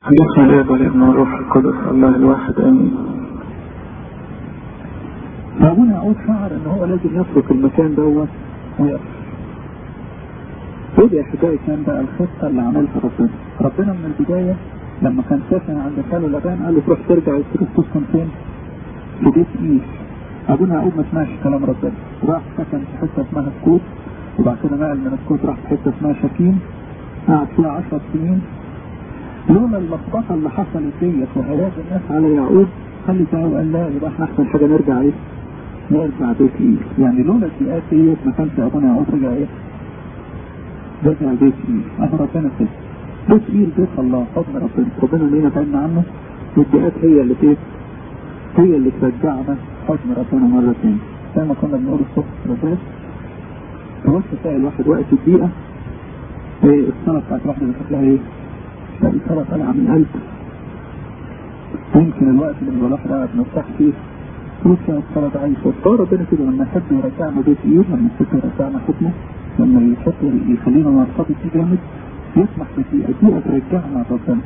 بسم الله والابن والروح القدس الله الواحد امين فابونا يعود شعر ان هو لازم يترك المكان دوت ويقف ودي يا حكاية كان بقى الخطة اللي عملها ربنا ربنا من البداية لما كان ساكن عند خاله لبان قال له تروح ترجع وتروح تسكن فين؟ في بيت ايش ابونا يعقوب ما سمعش كلام ربنا راح سكن في حته اسمها سكوت وبعد كده نقل من سكوت راح في حته اسمها شكيم قعد فيها 10 سنين لولا اللخبطه اللي حصلت ديت وهلاك الناس على يعقوب خلي تعالوا قال لا يبقى احنا احسن حاجه نرجع ايه؟ نرجع بيت ايه؟ يعني لولا الدقات ديت ما كانش ابونا يعقوب رجع ايه؟ رجع بيت ايه؟ اهو ربنا كده بيت ايه بيت الله حضن ربنا ربنا لينا بعدنا عنه والدقات هي اللي ايه؟ هي اللي ترجعنا حضن ربنا مرة تاني زي ما كنا بنقول الصبح رجال تبص تلاقي الواحد وقت الدقيقة ايه الصلاة بتاعت الواحد اللي لها ايه؟ تلاقي الصلاة طالعة من قلب يمكن الوقت اللي بيبقى الواحد قاعد مرتاح فيه تقول فيها الصلاة ده عايش وصار ربنا كده لما يحب يرجعنا بيت ايه لما يحب يرجعنا حضنه لما يحب يخلينا نرتبط فيه جامد يسمح بدقيقة دقيقة ترجعنا ربنا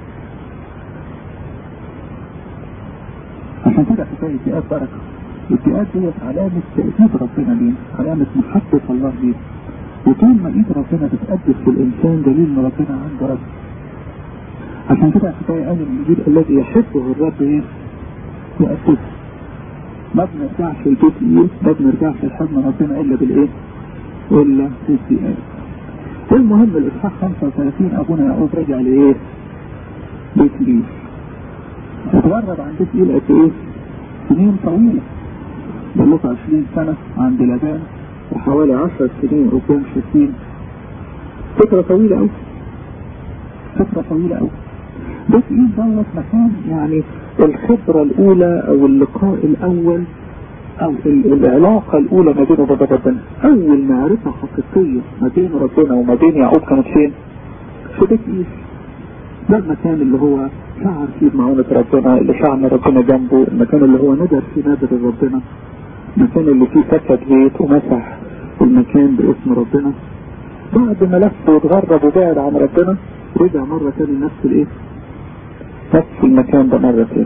عشان كده حكاية الدقات بركة الدقات ديت علامة تأكيد ربنا لينا علامة محبة الله لينا وطول ما ايد ربنا بتقدس في الانسان دليل ان ربنا عنده رب عشان كده حكاية قال الانجيل الذي يحبه الرب ايه يأسسه ما بنرجعش البيت ايه ما بنرجعش لحضن ربنا الا بالايه الا بالدقات المهم الاصحاح 35 ابونا يعقوب رجع لايه بيت ليه اتغرب عن بيت ايه قد ايه سنين طويلة بلغة 20 سنة عند لبان وحوالي 10 سنين قدام شتين فترة طويلة أوي فترة طويلة أوي بيت ايه دوت مكان يعني الخبرة الأولى أو اللقاء الأول أو العلاقة الأولى ما بينه وبين ربنا أول معرفة حقيقية ما بين ربنا وما بين يعقوب كانت فين؟ في بيت إيش ده المكان اللي هو شعر فيه بمعونة ربنا اللي شعر ربنا جنبه المكان اللي هو ندر فيه نادر ربنا المكان اللي فيه سكت بيت ومسح المكان باسم ربنا بعد ما لف واتغرب وبعد عن ربنا رجع مرة تاني نفس الايه نفس المكان ده مرة تاني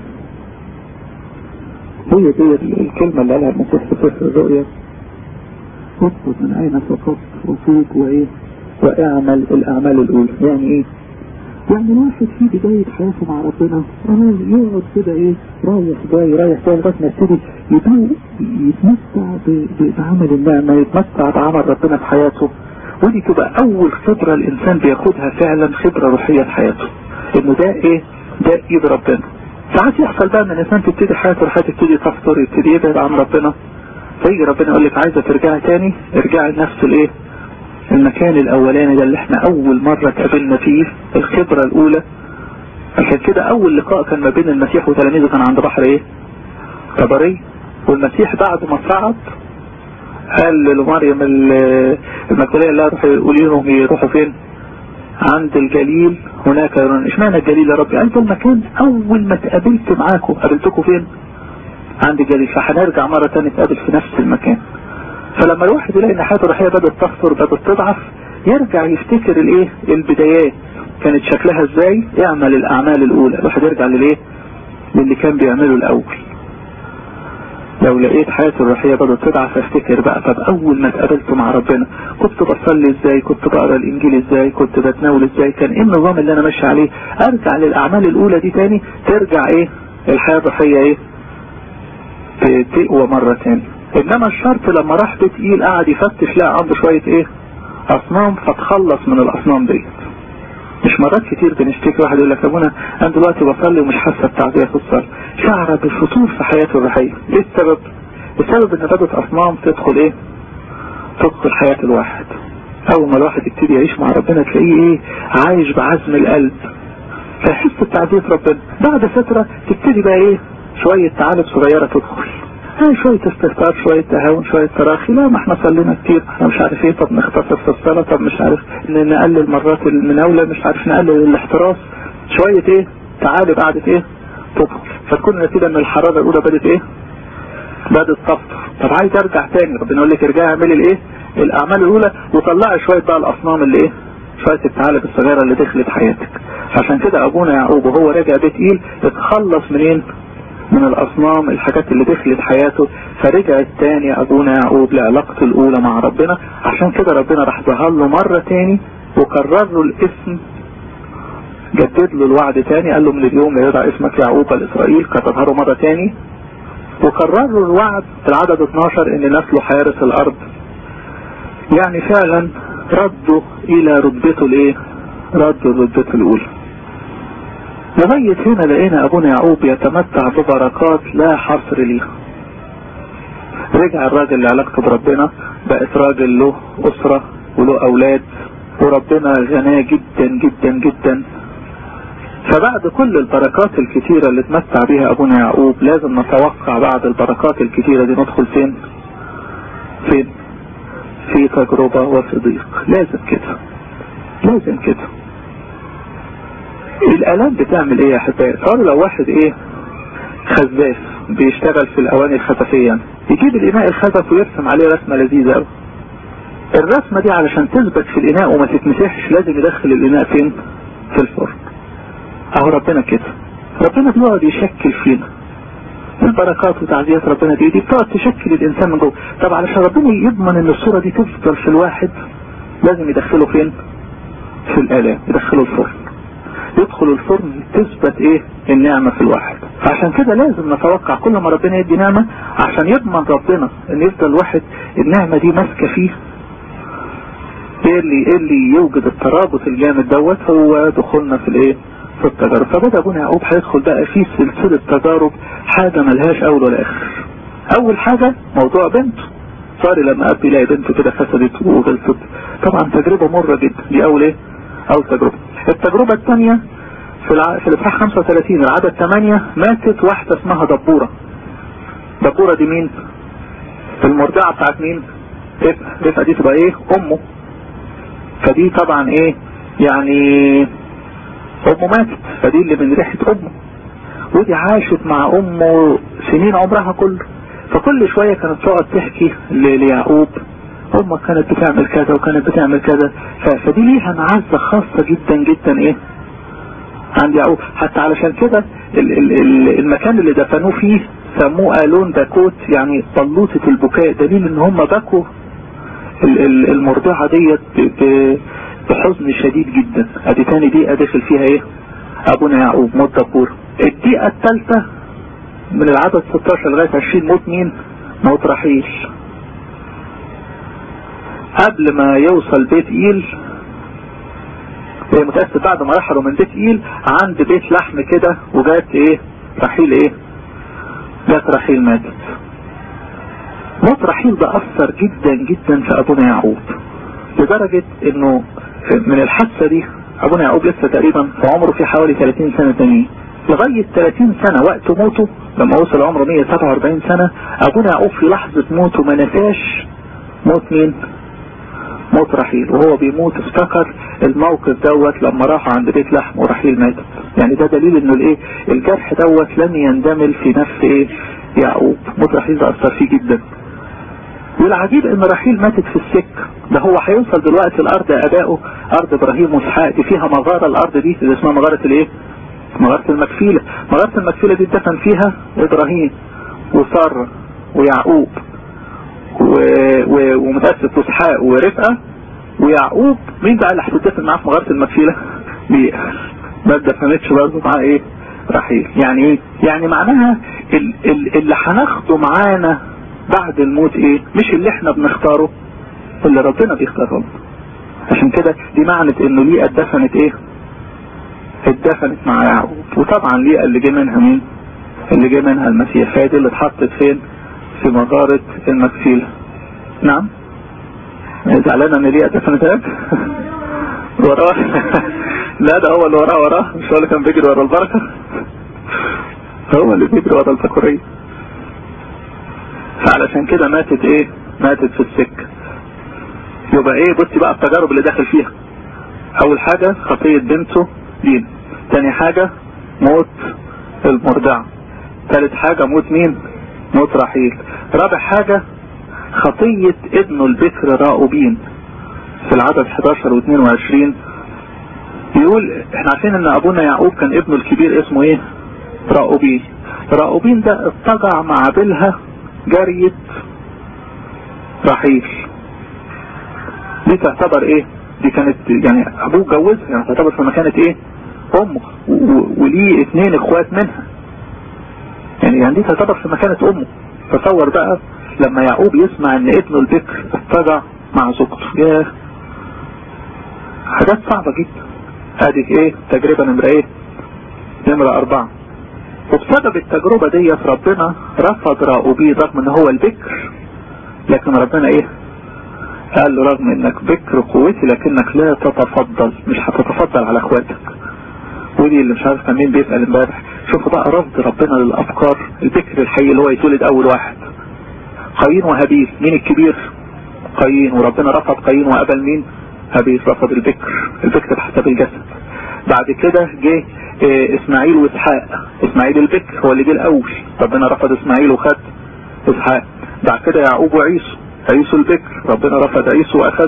هي دي الكلمة اللي قالها المسيح في سفر الرؤيا اطلب من اين سقطت وفوق وايه واعمل الاعمال الاولى يعني ايه يعني الواحد في بداية حياته مع ربنا اه يقعد كده ايه رايح جاي رايح جاي لغاية ما يبتدي يدوق يتمتع بعمل النعمة يتمتع بعمل ربنا في حياته ودي تبقى أول خبرة الإنسان بياخدها فعلا خبرة روحية في حياته إنه ده إيه؟ ده إيد ربنا ساعات يحصل بقى ان الإنسان تبتدي حياته الحياة تبتدي تفطر يبتدي يبعد عن ربنا فيجي ربنا يقول لك عايزة ترجعي تاني ارجعي لنفس الإيه؟ المكان الاولاني ده اللي احنا اول مرة تقابلنا فيه الخبرة الاولى عشان كده اول لقاء كان ما بين المسيح وتلاميذه كان عند بحر ايه طبري والمسيح بعد ما صعد قال لمريم المجدلية اللي روح يقول لهم يروحوا فين عند الجليل هناك يرون اشمعنى الجليل يا ربي قال ده المكان اول ما تقابلت معاكم قابلتكم فين عند الجليل فهنرجع مرة تانية نتقابل في نفس المكان فلما الواحد يلاقي ان حياته الروحيه بدات تخسر بدات تضعف يرجع يفتكر الايه البدايات كانت شكلها ازاي يعمل الاعمال الاولى الواحد يرجع للايه للي كان بيعمله الاول لو لقيت حياتي الروحية بدأت تضعف افتكر بقى طب اول ما اتقابلت مع ربنا كنت بصلي ازاي كنت بقرا الانجيل ازاي كنت بتناول ازاي كان ايه النظام اللي انا ماشي عليه ارجع للاعمال الاولى دي تاني ترجع ايه الحياة الروحية ايه تقوى مرة تاني انما الشرط لما راح بيت ايل قعد يفتش لقى عنده شوية ايه اصنام فتخلص من الاصنام دي مش مرات كتير بنشتكي واحد يقول لك ابونا انا دلوقتي بصلي ومش حاسه بتعزيه في الصلاه شعر بالفتور في حياته الروحيه ايه السبب السبب ان بدت اصنام تدخل ايه تدخل حياه الواحد اول ما الواحد يبتدي يعيش مع ربنا تلاقيه ايه عايش بعزم القلب فيحس بتعزيه ربنا بعد فتره تبتدي بقى ايه شويه تعالب صغيره تدخل هاي شوية استهتار شوية تهاون شوية تراخي لا ما احنا صلينا كتير احنا مش عارف ايه طب نختصر في الصلاة طب مش عارف نقلل مرات المناولة مش عارف نقلل الاحتراس شوية ايه تعالي بعد ايه تدخل فتكون النتيجة ان الحرارة الاولى بدت ايه بدت تفطر طب عايز ارجع تاني ربنا يقول لك ارجعي اعملي الايه الاعمال الاولى وطلعي شوية بقى الاصنام اللي ايه شوية الثعالب الصغيرة اللي دخلت حياتك عشان كده ابونا يعقوب وهو راجع بيت ايل اتخلص منين من الاصنام الحاجات اللي دخلت حياته فرجع التاني ابونا يعقوب لعلاقته الاولى مع ربنا عشان كده ربنا راح ظهر له مرة تاني وكرر له الاسم جدد له الوعد تاني قال له من اليوم لا يدعى اسمك يعقوب الاسرائيل كتظهره مرة تاني وكرر له الوعد في العدد 12 ان نسله حارس الارض يعني فعلا ردوا الى رتبته الايه ردوا رتبته الاولى لغاية هنا لقينا ابونا يعقوب يتمتع ببركات لا حصر ليها رجع الراجل لعلاقته بربنا بقت راجل له اسرة وله اولاد وربنا غناه جدا جدا جدا فبعد كل البركات الكتيرة اللي اتمتع بها ابونا يعقوب لازم نتوقع بعد البركات الكتيرة دي ندخل فين فين في تجربة وفي ضيق لازم كده لازم كده الالام بتعمل ايه يا احبائي قالوا لو واحد ايه خزاف بيشتغل في الاواني الخزفية يجيب الاناء الخزف ويرسم عليه رسمة لذيذة قوي الرسمة دي علشان تثبت في الاناء وما تتمسحش لازم يدخل الاناء فين في الفرن اهو ربنا كده ربنا بيقعد يشكل فينا البركات وتعزيات ربنا دي دي بتقعد تشكل الانسان من جوه طب علشان ربنا يضمن ان الصورة دي تفضل في الواحد لازم يدخله فين في الالام يدخله الفرن يدخل الفرن تثبت ايه النعمة في الواحد عشان كده لازم نتوقع كل ما ربنا يدي نعمة عشان يضمن ربنا ان يفضل الواحد النعمة دي ماسكة فيه ايه اللي ايه اللي يوجد الترابط الجامد دوت هو دخولنا في الايه في التجارب فبدأ ابونا يعقوب هيدخل بقى في سلسلة تجارب حاجة ملهاش اول ولا اخر اول حاجة موضوع بنته صار لما اب يلاقي بنته كده فسدت وغلطت طبعا تجربة مرة جدا دي اول ايه اول تجربة التجربة الثانية في الع... في الاصحاح 35 العدد 8 ماتت واحدة اسمها دبورة دبورة دي مين المرضعة بتاعت مين رفقة رفقة دي تبقى ايه امه فدي طبعا ايه يعني امه ماتت فدي اللي من ريحة امه ودي عاشت مع امه سنين عمرها كله فكل شوية كانت تقعد تحكي ليعقوب امك كانت بتعمل كذا وكانت بتعمل كذا فدي ليها معزة خاصة جدا جدا ايه عند يعقوب حتى علشان كده ال ال ال المكان اللي دفنوه فيه سموه الون داكوت يعني بلوطة البكاء دليل ان هم بكوا المرضعة ديت بحزن شديد جدا ادي تاني دقيقة داخل فيها ايه ابونا يعقوب موت دبور الدقيقة الثالثة من العدد 16 لغاية 20 موت مين موت رحيل قبل ما يوصل بيت ايل متأسف بعد ما رحلوا من بيت ايل عند بيت لحم كده وجات ايه رحيل ايه جات رحيل ماتت موت رحيل ده اثر جدا جدا في ابونا يعقوب لدرجة انه من الحادثة دي ابونا يعقوب لسه تقريبا في عمره في حوالي 30 سنة تانيين لغاية 30 سنة وقت موته لما وصل عمره 147 سنة ابونا يعقوب في لحظة موته ما نساش موت مين موت رحيل وهو بيموت افتكر الموقف دوت لما راح عند بيت لحم ورحيل ماتت يعني ده دليل انه الايه الجرح دوت لم يندمل في نفس ايه يعقوب موت رحيل ده اثر فيه جدا والعجيب ان رحيل ماتت في السكة ده هو هيوصل دلوقتي الارض ابائه ارض ابراهيم واسحاق دي فيها مغارة الارض دي اللي اسمها مغارة الايه مغارة المكفيلة مغارة المكفيلة دي اتدفن فيها ابراهيم وسارة ويعقوب و... و... ومتأسف واسحاق ورفقة ويعقوب مين بقى اللي هتتدفن معاه في مغارة المكفيلة ليه ما اتدفنتش برضه معاه ايه رحيل يعني ايه يعني معناها ال... ال... اللي هناخده معانا بعد الموت ايه مش اللي احنا بنختاره اللي ربنا بيختاره عشان كده دي معنى انه ليه اتدفنت ايه اتدفنت مع يعقوب وطبعا ليه اللي جه منها مين اللي جه منها المسيح هي دي اللي اتحطت فين في مغارة المكفيلة نعم زعلان ان ليه اتدفنت هيك وراه لا ده هو اللي وراه وراه مش هو اللي كان بيجري ورا البركة هو اللي بيجري ورا الفقرية فعلشان كده ماتت ايه ماتت في السكة يبقى ايه بصي بقى التجارب اللي داخل فيها اول حاجة خطية بنته دين تاني حاجة موت المرضعة ثالث حاجة موت مين موت رحيل رابع حاجة خطية ابنه البكر راؤوبين في العدد 11 و 22 يقول احنا عارفين ان ابونا يعقوب كان ابنه الكبير اسمه ايه راؤوبين راؤوبين ده اضطجع مع بلها جارية رحيل دي تعتبر ايه دي كانت يعني ابوه اتجوزها يعني تعتبر في مكانة ايه امه وليه اثنين اخوات منها يعني يعني دي تعتبر في مكانة امه تصور بقى لما يعقوب يسمع ان ابنه البكر اضطجع مع زوجته ياه حاجات صعبة جدا ادي ايه تجربة نمرة ايه نمرة اربعة وبسبب التجربة دي ربنا رفض راؤوبين رغم ان هو البكر لكن ربنا ايه قال له رغم انك بكر قوتي لكنك لا تتفضل مش هتتفضل على اخواتك ودي اللي مش عارف مين بيسأل امبارح شوفوا بقى رفض ربنا للافكار البكر الحي اللي هو يتولد اول واحد قايين وهابيل مين الكبير قايين وربنا رفض قايين وقبل مين هابيل رفض البكر البكر بحسب الجسد بعد كده جه إيه اسماعيل واسحاق اسماعيل البكر هو اللي جه الاول ربنا رفض اسماعيل وخد اسحاق بعد كده يعقوب وعيسو عيسو البكر ربنا رفض عيسو واخد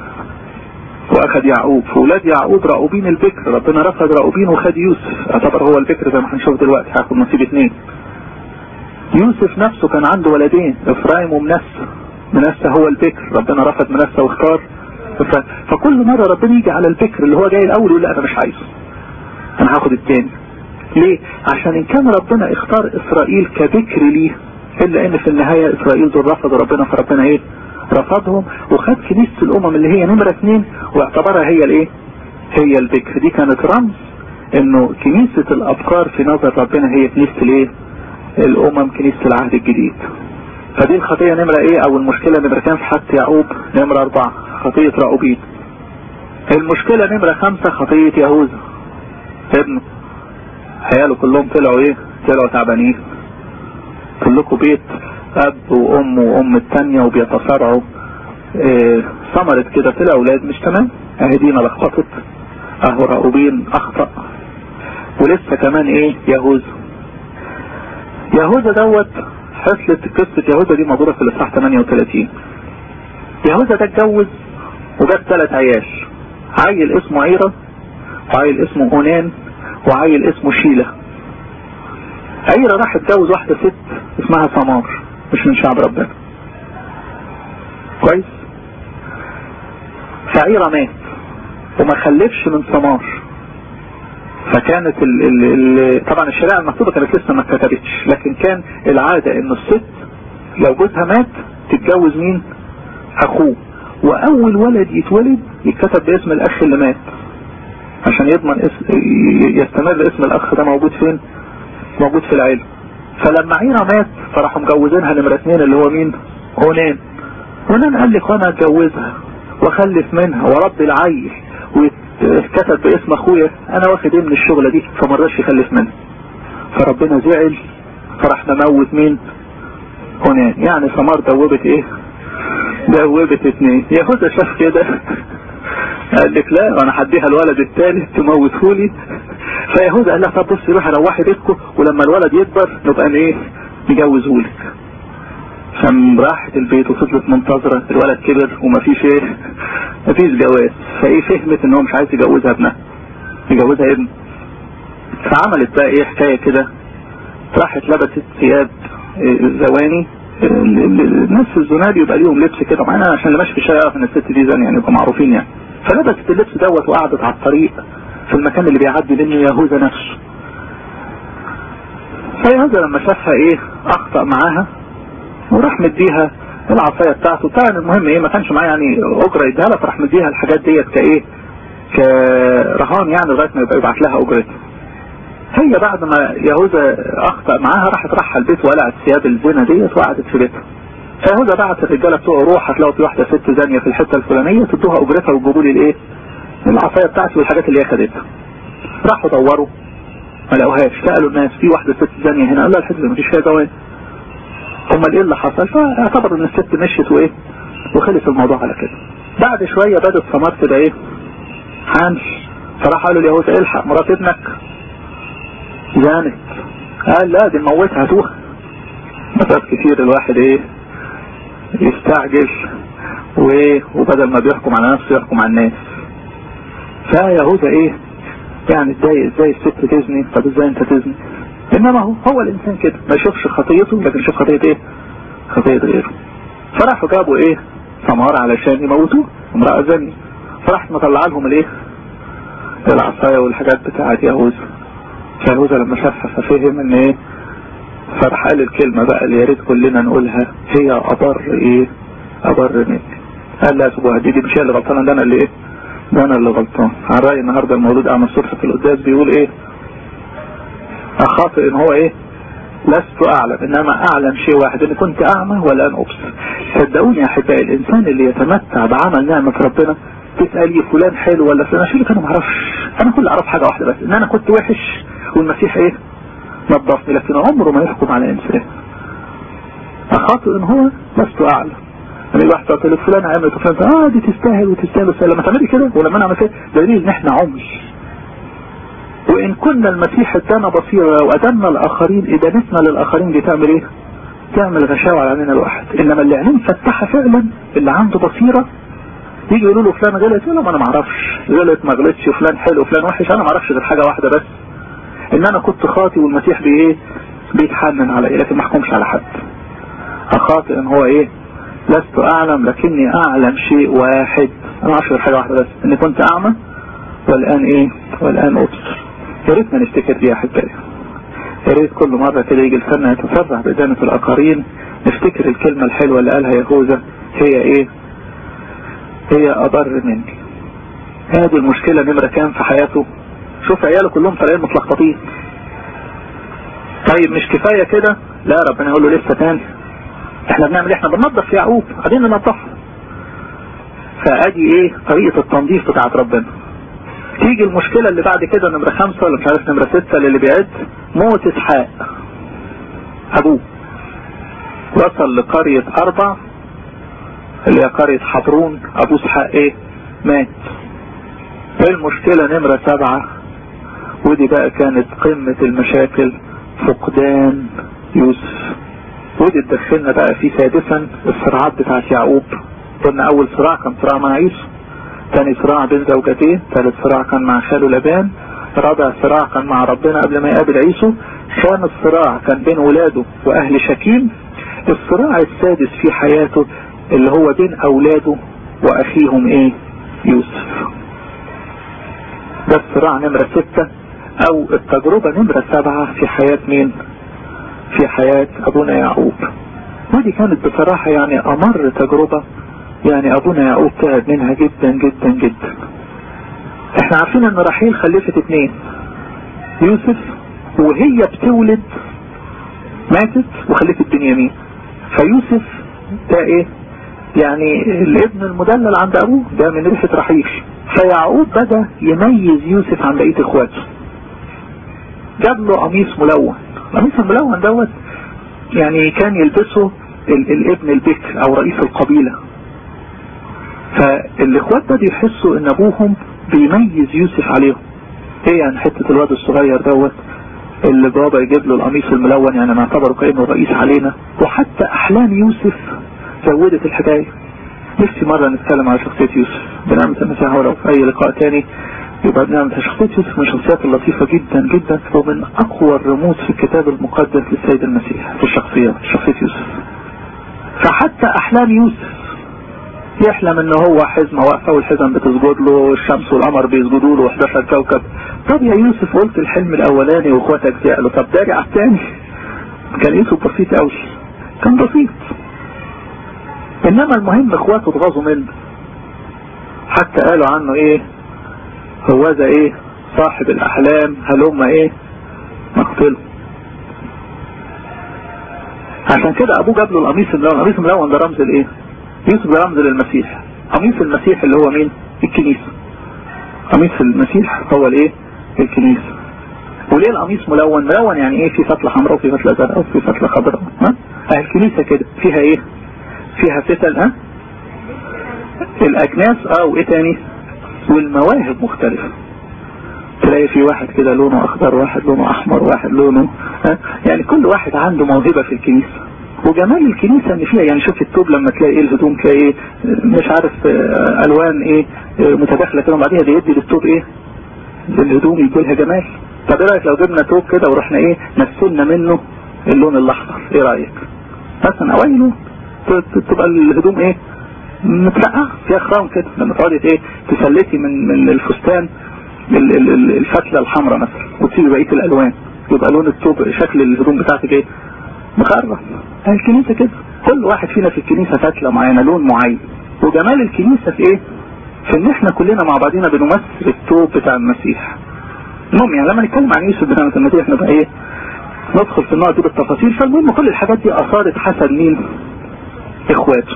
واخد يعقوب فولاد يعقوب راؤوبين البكر ربنا رفض راؤوبين وخد يوسف اعتبر هو البكر زي ما هنشوف دلوقتي هاخد نصيب اثنين يوسف نفسه كان عنده ولدين افرايم ومنسى منسى هو البكر ربنا رفض منسى واختار فكل مرة ربنا يجي على البكر اللي هو جاي الاول يقول لا انا مش عايزه انا هاخد التاني ليه عشان ان كان ربنا اختار اسرائيل كبكر ليه الا ان في النهاية اسرائيل دول رفضوا ربنا فربنا ايه رفضهم وخد كنيسة الامم اللي هي نمرة اثنين واعتبرها هي الايه هي البكر دي كانت رمز انه كنيسة الابكار في نظر ربنا هي كنيسة الايه الامم كنيسة العهد الجديد فدي الخطية نمرة ايه او المشكلة نمرة كام في حد يعقوب نمرة اربعة خطية راؤوبين المشكلة نمرة خمسة خطية يهوذا ابنه عياله كلهم طلعوا ايه طلعوا تعبانين كلكم بيت اب وام وام التانية وبيتصارعوا ايه ثمرت كده طلع اولاد مش تمام اهي دينا لخبطت اهو راؤوبين اخطأ ولسه كمان ايه يهوذا يهوذا دوت حصلت قصة يهوذا دي موجودة في الاصحاح 38 يهوذا ده اتجوز وجاب ثلاث عيال عيل اسمه عيرة وعيل اسمه اونان وعيل اسمه شيلة عيرة راح اتجوز واحدة ست اسمها سمار مش من شعب ربنا كويس فعيرة مات وما خلفش من سمار فكانت ال ال ال طبعا الشريعة المكتوبة كانت لسه ما اتكتبتش لكن كان العادة ان الست لو جوزها مات تتجوز مين اخوه واول ولد يتولد يتكتب باسم الاخ اللي مات عشان يضمن اسم يستمر اسم الاخ ده موجود فين موجود في العيلة فلما عيرة مات فراحوا مجوزينها نمرة اتنين اللي هو مين هونان هونان قال لك وانا اتجوزها واخلف منها وربي العيل واتكتب باسم اخويا انا واخد ايه من الشغلة دي فمرضاش يخلف منها فربنا زعل فراح مموت مين هونان يعني ثمار دوبت ايه دوبت اتنين يهوذا شاف كده قال لك لا انا هديها الولد الثالث تموتهولي فيهوذا قال لها طب بصي روحي روحي بيتكم ولما الولد يكبر نبقى ايه نجوزهولك فم راحت البيت وفضلت منتظرة الولد كبر ومفيش ايه مفيش جواز فايه فهمت ان هو مش عايز يجوزها ابنها يجوزها ابن فعملت بقى ايه حكاية كده راحت لبست ثياب زواني الناس في الزناد يبقى ليهم لبس كده معانا عشان اللي ماشي في الشارع يعرف ان الست دي زانية يعني يبقوا معروفين يعني فلبست اللبس دوت وقعدت على الطريق في المكان اللي بيعدي منه يهوذا نفسه فيهوذا لما شافها ايه اخطأ معاها وراح مديها العصاية بتاعته طبعا المهم ايه ما كانش معاه يعني اجرة يديها لها فراح مديها الحاجات ديت كايه كرهان يعني لغايه ما يبقى يبعت لها اجرتها هي بعد ما يهوذا اخطأ معاها راحت راح البيت وقلعت ثياب الزنا ديت وقعدت في بيتها فيهوذا بعت الرجاله بتوعه روح هتلاقوا في واحده ست زانيه في الحته الفلانيه تدوها اجرتها وتجيبوا لي الايه العصايه بتاعتي والحاجات اللي هي خدتها راحوا دوروا ما لقوهاش سالوا الناس في واحده ست زانيه هنا قال لها الحته ما فيش فيها زوان امال ايه اللي حصل فاعتبروا ان الست مشيت وايه وخلص الموضوع على كده بعد شويه بدت ثمار كده ايه حامل فراح قالوا ليهوذا الحق مرات ابنك زانت قال لا دي نموتها هاتوها مرات كتير الواحد ايه يستعجل وايه وبدل ما بيحكم على نفسه يحكم على الناس فيهوذا ايه يعني اتضايق ازاي الست تزني طب ازاي انت تزني انما هو هو الانسان كده ما يشوفش خطيته لكن يشوف خطية ايه خطية غيره فراحوا جابوا ايه ثمار علشان يموتوه امرأة زني فراحت مطلع لهم الايه العصاية والحاجات بتاعت يهوذا فيهوذا لما شافها ففهم ان ايه فراح قال الكلمة بقى اللي يا ريت كلنا نقولها هي أضر ايه أضر مني قال لا سبوها دي دي مش هي اللي غلطانة ده انا اللي ايه ده انا اللي غلطان على رأي النهاردة المولود اعمل الصبح في القداس بيقول ايه اخاطئ ان هو ايه لست اعلم انما اعلم شيء واحد ان كنت اعمى ولا ان ابصر صدقوني يا احبائي الانسان اللي يتمتع بعمل نعمة ربنا تسألي فلان حلو ولا فلان شو انا ما اعرفش انا كل اعرف حاجة واحدة بس ان انا كنت وحش والمسيح ايه نظفني لكن عمره ما يحكم على انسان اخاطئ ان هو لست اعلم يعني الواحد تقول فلان عملت وفلان اه دي تستاهل وتستاهل بس لما تعملي كده ولما انا عملت كده دليل ان احنا عمي وان كنا المسيح ادانا بصيرة وادنا الاخرين ادانتنا للاخرين دي تعمل ايه تعمل غشاوة على عيننا الواحد انما اللي عينين فتحها فعلا اللي عنده بصيرة يجي يقولوا له فلان غلط يقول له انا ما اعرفش غلط ما غلطش فلان حلو فلان وحش انا ما اعرفش غير حاجة واحدة بس ان انا كنت خاطي والمسيح بي ايه بيتحنن علي لكن ما احكمش على حد اخاطئ ان هو ايه لست اعلم لكني اعلم شيء واحد انا اعرف غير حاجة واحدة بس اني كنت اعمى والان ايه والان ابصر يا ريتنا نفتكر دي يا احبائي يا ريت كل مرة كده يجي الفن يتسرع بإدانة الآخرين نفتكر الكلمة الحلوة اللي قالها يهوذا هي ايه هي أضر مني هذه المشكلة نمرة كام في حياته شوف عياله كلهم طالعين متلخبطين طيب مش كفاية كده لا ربنا يقول له لسه تاني احنا بنعمل احنا بننظف يعقوب قاعدين ننظفه فادي ايه طريقة التنظيف بتاعت ربنا تيجي المشكلة اللي بعد كده نمرة خمسة ولا مش عارف نمرة ستة اللي بيعد موت اسحاق ابوه وصل لقرية اربع اللي هي قرية حبرون ابو اسحاق ايه مات المشكلة نمرة سبعة ودي بقى كانت قمة المشاكل فقدان يوسف ودي تدخلنا بقى في سادسا الصراعات بتاعت يعقوب قلنا اول صراع كان صراع مع يوسف ثاني صراع بين زوجتين ثالث صراع كان مع خاله لبان رابع صراع كان مع ربنا قبل ما يقابل عيسو خامس صراع كان بين ولاده واهل شكيم الصراع السادس في حياته اللي هو بين اولاده واخيهم ايه يوسف ده الصراع نمرة ستة او التجربة نمرة سبعة في حياة مين في حياة ابونا يعقوب ودي كانت بصراحة يعني امر تجربة يعني ابونا يعقوب تعب منها جدا جدا جدا احنا عارفين ان رحيل خلفت اتنين يوسف وهي بتولد ماتت وخلفت بنيامين فيوسف ده ايه يعني الابن المدلل عند ابوه ده من ريحة رحيل فيعقوب بدأ يميز يوسف عن بقية اخواته جاب له قميص ملون القميص الملون دوت يعني كان يلبسه ال الابن البكر او رئيس القبيلة فالاخوات ده بيحسوا ان ابوهم بيميز يوسف عليهم ايه يعني حتة الواد الصغير دوت اللي بابا يجيب له القميص الملون يعني نعتبره كأنه رئيس علينا وحتى احلام يوسف زودت الحكاية نفسي مرة نتكلم على شخصية يوسف بنعمة المسيح ولو في اي لقاء تاني يبقى بنعمة شخصية يوسف من الشخصيات اللطيفة جدا جدا ومن اقوى الرموز في الكتاب المقدس للسيد المسيح في الشخصيات شخصية يوسف فحتى احلام يوسف يحلم ان هو حزمة واقفة والحزم بتسجد له والشمس والقمر بيسجدوا له 11 كوكب طب يا يوسف قلت الحلم الاولاني واخواتك زعلوا طب ده رجع التاني كان يوسف بسيط قوي كان بسيط انما المهم اخواته اتغاظوا منه حتى قالوا عنه ايه هو ذا ايه صاحب الاحلام هلم ايه مقتله عشان كده ابوه جاب له القميص الملون القميص الملون ده رمز الايه يوسف ده رمز للمسيح قميص المسيح اللي هو مين الكنيسة قميص المسيح هو الايه الكنيسة وليه القميص ملون ملون يعني ايه في فتلة حمراء وفي فتلة زرقاء وفي فتلة خضراء ها الكنيسة كده فيها ايه فيها فتل ها الاجناس اه وايه تاني والمواهب مختلفة تلاقي في واحد كده لونه اخضر واحد لونه احمر واحد لونه ها يعني كل واحد عنده موهبة في الكنيسة وجمال الكنيسة ان فيها يعني شوف التوب لما تلاقي ايه الهدوم تلاقي ايه مش عارف الوان ايه متداخلة كده وبعديها بيدي للتوب ايه الهدوم يجي لها جمال طب ايه رايك لو جبنا توب كده ورحنا ايه مثلنا منه اللون الاحمر ايه رايك مثلا او اي لون تبقى الهدوم ايه مترقعه فيها خرام كده لما تقعدي ايه تسلتي من من الفستان الفتله الحمراء مثلا وتسيبي بقيه الالوان يبقى لون التوب شكل الهدوم بتاعتك ايه مخرب الكنيسه كده كل واحد فينا في الكنيسه فتله معينه لون معين وجمال الكنيسه في ايه في ان احنا كلنا مع بعضينا بنمثل التوب بتاع المسيح المهم يعني لما نتكلم عن يوسف بتاع المسيح نبقى ايه ندخل في النوع دي بالتفاصيل فالمهم كل الحاجات دي اثارت حسد مين اخواته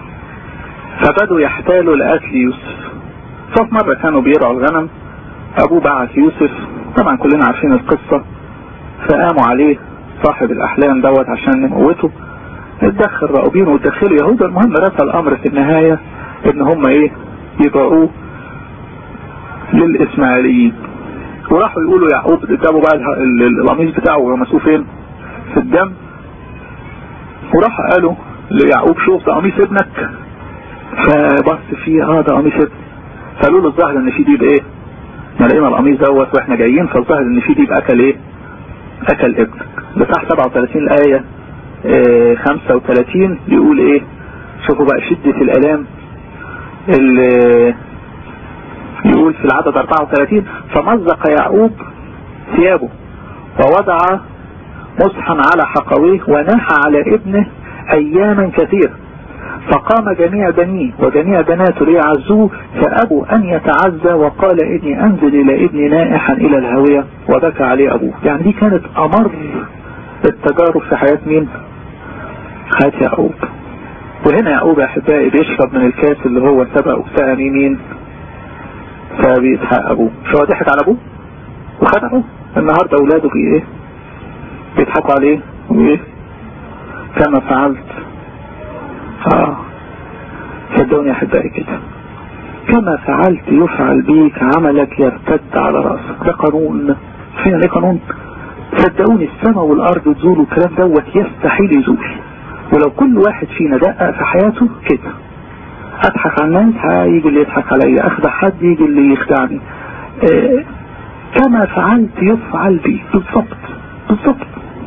فبدوا يحتالوا لقتل يوسف ففي مرة كانوا بيرعوا الغنم ابوه بعث يوسف طبعا كلنا عارفين القصة فقاموا عليه صاحب الاحلام دوت عشان نموته اتدخل راؤوبين وتدخلوا يهوذا المهم رسى الامر في النهاية ان هم ايه يبقوا للاسماعيليين وراحوا يقولوا يعقوب جابوا بقى القميص بتاعه ورمسوه فين في الدم وراح قالوا ليعقوب شوف ده قميص ابنك فبص فيه اه ده قميص ابنك فقالوا له الظاهر ان في ديب ايه ما لقينا القميص دوت واحنا جايين فالظاهر ان في ديب اكل ايه اكل ابنك بتاع 37 الايه اه 35 بيقول ايه شوفوا بقى شدة الالام اللي يقول في العدد 34 فمزق يعقوب ثيابه ووضع مسحا على حقويه وناح على ابنه اياما كثيرة فقام جميع بنيه وجميع بناته ليعزوه فابوا ان يتعزى وقال اني انزل الى ابني نائحا الى الهاوية وبكى عليه ابوه يعني دي كانت امر التجارب في حياة مين حياة يعقوب وهنا يعقوب يا احبائي بيشرب من الكاس اللي هو سبق وسقى مين فبيضحك ابوه مش هو ضحك على ابوه وخدعه النهارده اولاده في ايه بيضحكوا عليه وايه كما فعلت اه صدقوني يا احبائي كده كما فعلت يفعل بيك عملك يرتد على راسك ده قانون فين ايه قانون صدقوني السماء والارض تزول والكلام دوت يستحيل يزول ولو كل واحد فينا دقق في حياته كده اضحك على الناس هيجي اللي يضحك عليا اخدع حد يجي اللي يخدعني اه كما فعلت يفعل بي بالضبط بالضبط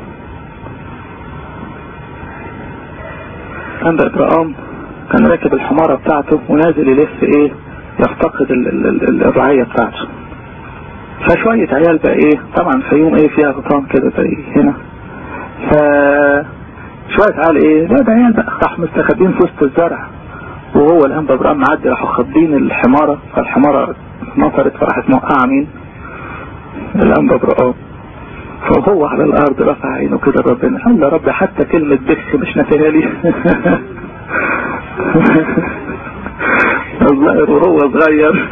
عند ابراهام كان راكب الحمارة بتاعته ونازل يلف ايه يفتقد ال ال ال الرعية بتاعته فشوية عيال بقى ايه طبعا فيوم ايه فيها غطام كده زي هنا ف شوية عيال ايه لا ده عيال بقى راح مستخبين في وسط الزرع وهو الانبا ابراهيم معدي راحوا خاضين الحمارة فالحمارة نطرت فراحت موقعة مين الانبا ابراهيم فهو على الارض رفع عينه كده ربنا قال يا رب حتى كلمة بخ مش نافيها لي الظاهر وهو صغير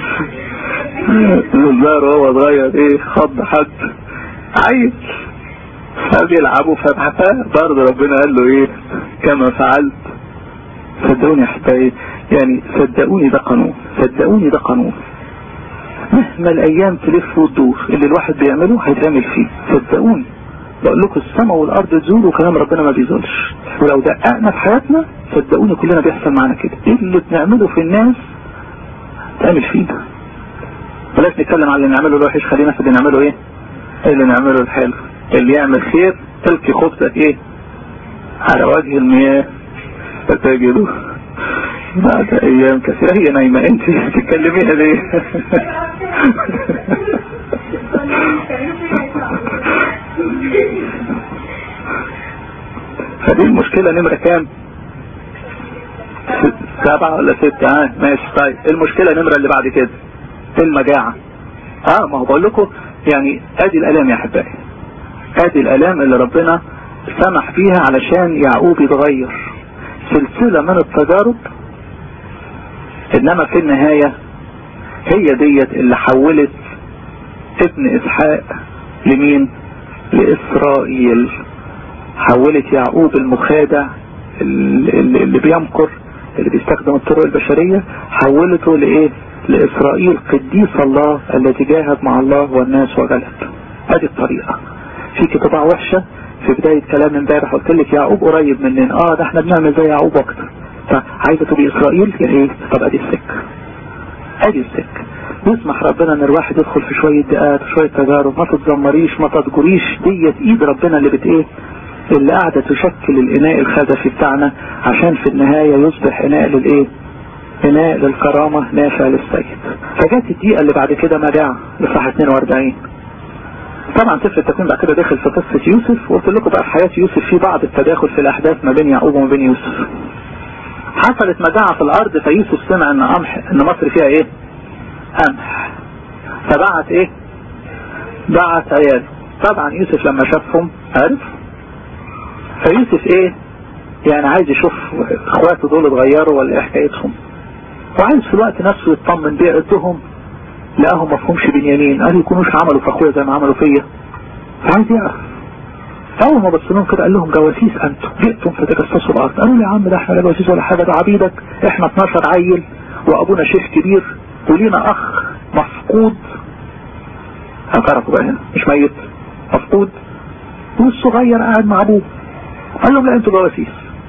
الظاهر وهو صغير ايه خض حد عيل فبيلعبوا فبحفاه برضه ربنا قال له ايه كما فعلت صدقوني يا احبائي يعني صدقوني ده قانون صدقوني ده قانون مهما الايام تلف وتدور اللي الواحد بيعمله هيتعمل فيه صدقوني بقول لكم السماء والارض تزول وكلام ربنا ما بيزولش ولو دققنا في حياتنا صدقوني كلنا بيحصل معانا كده ايه اللي بنعمله في الناس تعمل فينا بلاش نتكلم على اللي نعمله الوحش خلينا في اللي نعمله ايه اللي نعمله الحلو اللي يعمل خير تلقي خبزك ايه على وجه المياه فتجده بعد ايام كثيرة هي نايمة انت تتكلميها ليه فدي المشكلة نمرة كام سبعة ولا ستة اه ماشي طيب المشكلة نمرة اللي بعد كده المجاعة اه ما هو بقول لكم يعني ادي الالام يا احبائي ادي الالام اللي ربنا سمح فيها علشان يعقوب يتغير سلسلة من التجارب انما في النهاية هي ديت اللي حولت ابن اسحاق لمين لاسرائيل حولت يعقوب المخادع اللي, اللي بيمكر اللي بيستخدم الطرق البشرية حولته لايه لاسرائيل قديس الله الذي جاهد مع الله والناس وغلب ادي الطريقة في طباع وحشة في بداية كلام امبارح قلت لك يعقوب قريب مننا اه ده احنا بنعمل زي يعقوب اكتر فعايزة تبقي اسرائيل يا ايه طب ادي السك ادي السك يسمح ربنا ان الواحد يدخل في شوية دقات وشوية تجارب ما تتذمريش ما تضجريش ديت ايد ربنا اللي بت ايه اللي قاعدة تشكل الاناء الخزفي بتاعنا عشان في النهاية يصبح اناء للايه اناء للكرامة نافع للسيد فجات الدقيقة اللي بعد كده مجاعة لصحة 42 طبعا سفر التكوين بعد كده داخل في قصة يوسف وقلت لكم بقى في حياة يوسف في بعض التداخل في الاحداث ما بين يعقوب وما بين يوسف حصلت مجاعة في الارض فيوسف سمع ان قمح ان مصر فيها ايه قمح فبعت ايه بعت عياله طبعا يوسف لما شافهم عرف فيوسف ايه يعني عايز يشوف اخواته دول اتغيروا ولا ايه حكايتهم وعايز في الوقت نفسه يطمن بيعدهم لقاهم مفهومش بنيامين قال يكونوش عملوا في اخويا زي ما عملوا فيا فعايز يعرف اول ما بص لهم كده قال لهم جواسيس انتم جئتم فتجسسوا الارض قالوا لي يا عم ده احنا لا جواسيس ولا حاجه ده عبيدك احنا 12 عيل وابونا شيخ كبير ولينا اخ مفقود اعترفوا بقى هنا مش ميت مفقود والصغير قاعد مع ابوه قال لهم لا انتوا جواسيس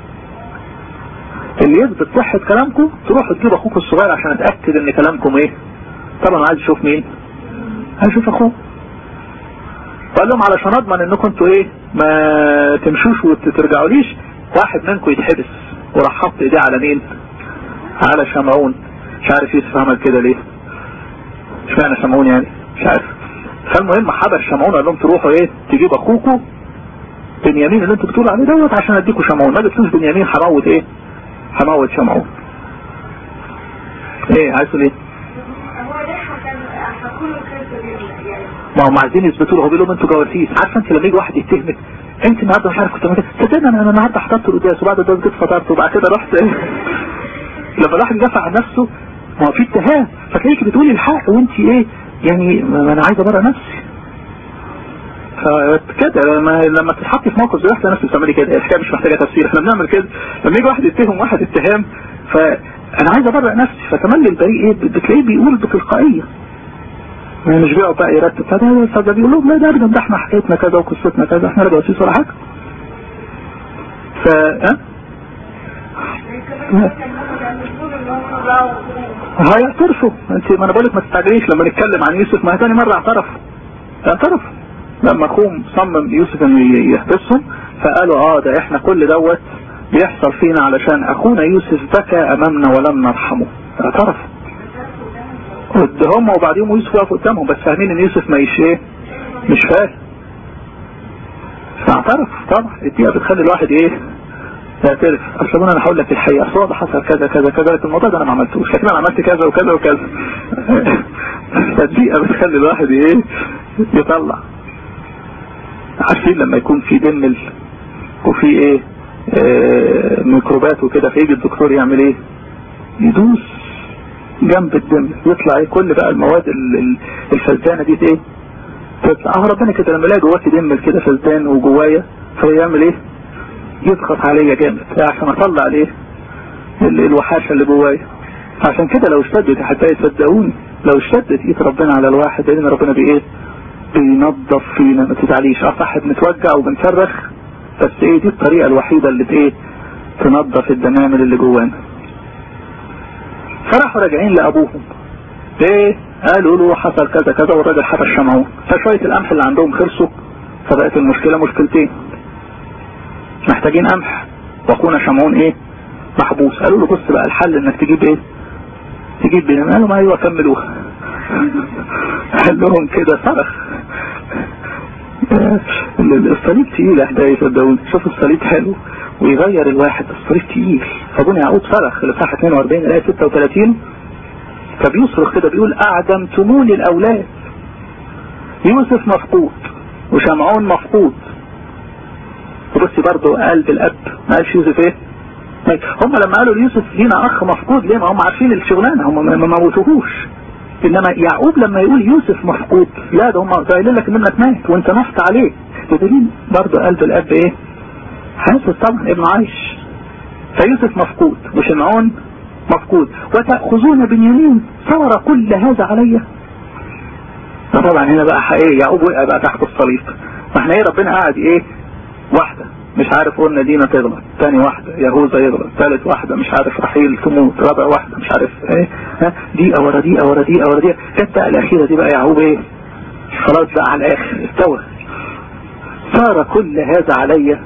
اللي يثبت صحة كلامكم تروحوا تجيب اخوكم الصغير عشان اتأكد ان كلامكم ايه طبعا عايز اشوف مين عايز اشوف اخوه وقال لهم علشان اضمن انكم انتوا ايه ما تمشوش وترجعوليش واحد منكم يتحبس وراح حط ايديه على مين على شمعون مش عارف يوسف عمل كده ليه مش معنى شمعون يعني مش عارف فالمهم حبس شمعون قال لهم تروحوا ايه تجيب اخوكم بنيامين اللي انتوا بتقولوا عليه دوت عشان اديكوا شمعون ما جبتوش بنيامين هموت ايه هموت شمعون ايه عايز تقول ايه ما هم عايزين يثبتوا له هو بيقول لهم انتوا جواسيس عارفه انت لما يجي واحد يتهمك انت النهارده مش عارف كنت عملت صدقني انا النهارده حضرت القداس وبعد القداس جيت فطرت وبعد كده رحت لما الواحد يدافع عن نفسه ما هو في اتهام فتلاقيك بتقولي الحق وانت ايه يعني ما انا عايز ابرر نفسي فكده لما لما تتحطي في موقف زي ده نفسك بتعملي كده الحكايه مش محتاجه تفسير احنا بنعمل كده لما يجي واحد يتهم واحد اتهام فانا عايز ابرر نفسي فتملي البريء ايه بتلاقيه بيقول بتلقائيه يعني مش بيقعد بقى يرتب فده فده بيقول لهم لا ده ابدا ده احنا حكايتنا كذا وقصتنا كذا احنا لا جواسيس ولا حاجه ف ها هيعترفوا انت ما انا بقولك ما تستعجليش لما نتكلم عن يوسف ما هي تاني مره اعترف اعترف لما اخوهم صمم يوسف انه يحبسهم فقالوا اه ده احنا كل دوت بيحصل فينا علشان اخونا يوسف بكى امامنا ولم نرحمه اعترف هم وبعدين يوسف واقف قدامهم بس فاهمين ان يوسف ما يش ايه مش فاهم فاعترف طبعا الدقيقه بتخلي الواحد ايه يعترف اصل انا هقول لك الحقيقه اصل ده حصل كذا كذا كذا لكن الموضوع ده انا ما عملتوش لكن انا عملت كذا وكذا وكذا فالدقيقه بتخلي الواحد ايه يطلع عارفين لما يكون في دمل وفي ايه آه ميكروبات وكده فيجي الدكتور يعمل ايه يدوس جنب الدم يطلع ايه كل بقى المواد الفلتانه دي ايه تطلع اه ربنا كده لما الاقي جواكي دم كده فلتان وجوايا فيعمل ايه يضغط عليا جامد عشان اطلع الايه الوحاشه اللي جوايا عشان كده لو اشتدت حتى صدقوني لو اشتدت ايد ربنا على الواحد لان ربنا بايه بينظف فينا ما تزعليش اه صح بنتوجع وبنصرخ بس ايه دي الطريقه الوحيده اللي ايه تنظف الدمامل اللي جوانا فراحوا راجعين لابوهم ايه قالوا له حصل كذا كذا والراجل حبس شمعون فشويه القمح اللي عندهم خلصوا فبقت المشكله مشكلتين محتاجين قمح واخونا شمعون ايه محبوس قالوا له بص بقى الحل انك تجيب ايه تجيب بينام قالوا ما ايوه كملوها قال لهم كده صرخ الصليب تقيل يا احبائي صدقوني شوفوا الصليب حلو ويغير الواحد الصليب تقيل فابونا يعقوب صرخ لصحة 42 الايه 36 فبيصرخ كده بيقول اعدمتموني الاولاد يوسف مفقود وشمعون مفقود وبصي برضه قلب الاب ما قالش يوسف ايه هم لما قالوا ليوسف لينا اخ مفقود ليه ما هم عارفين الشغلانه هم ما موتوهوش انما يعقوب لما يقول يوسف مفقود لا ده هم قايلين لك ان ابنك مات وانت نصت عليه بدليل برضه قلب الاب ايه حاسس طبعا ابنه عايش فيوسف مفقود وشمعون مفقود وتأخذون بنيامين صار كل هذا عليا طبعا هنا بقى ايه يعقوب وقع بقى تحت الصليب ما احنا ايه ربنا قاعد ايه واحدة مش عارف قلنا دينا تغلط تاني واحدة يهوذا يغلط ثالث واحدة مش عارف رحيل تموت رابع واحدة مش عارف ايه ها دقيقة ورا دقيقة ورا دقيقة ورا دقيقة جت الأخيرة دي بقى يعقوب ايه خلاص بقى على الآخر استوى صار كل هذا عليا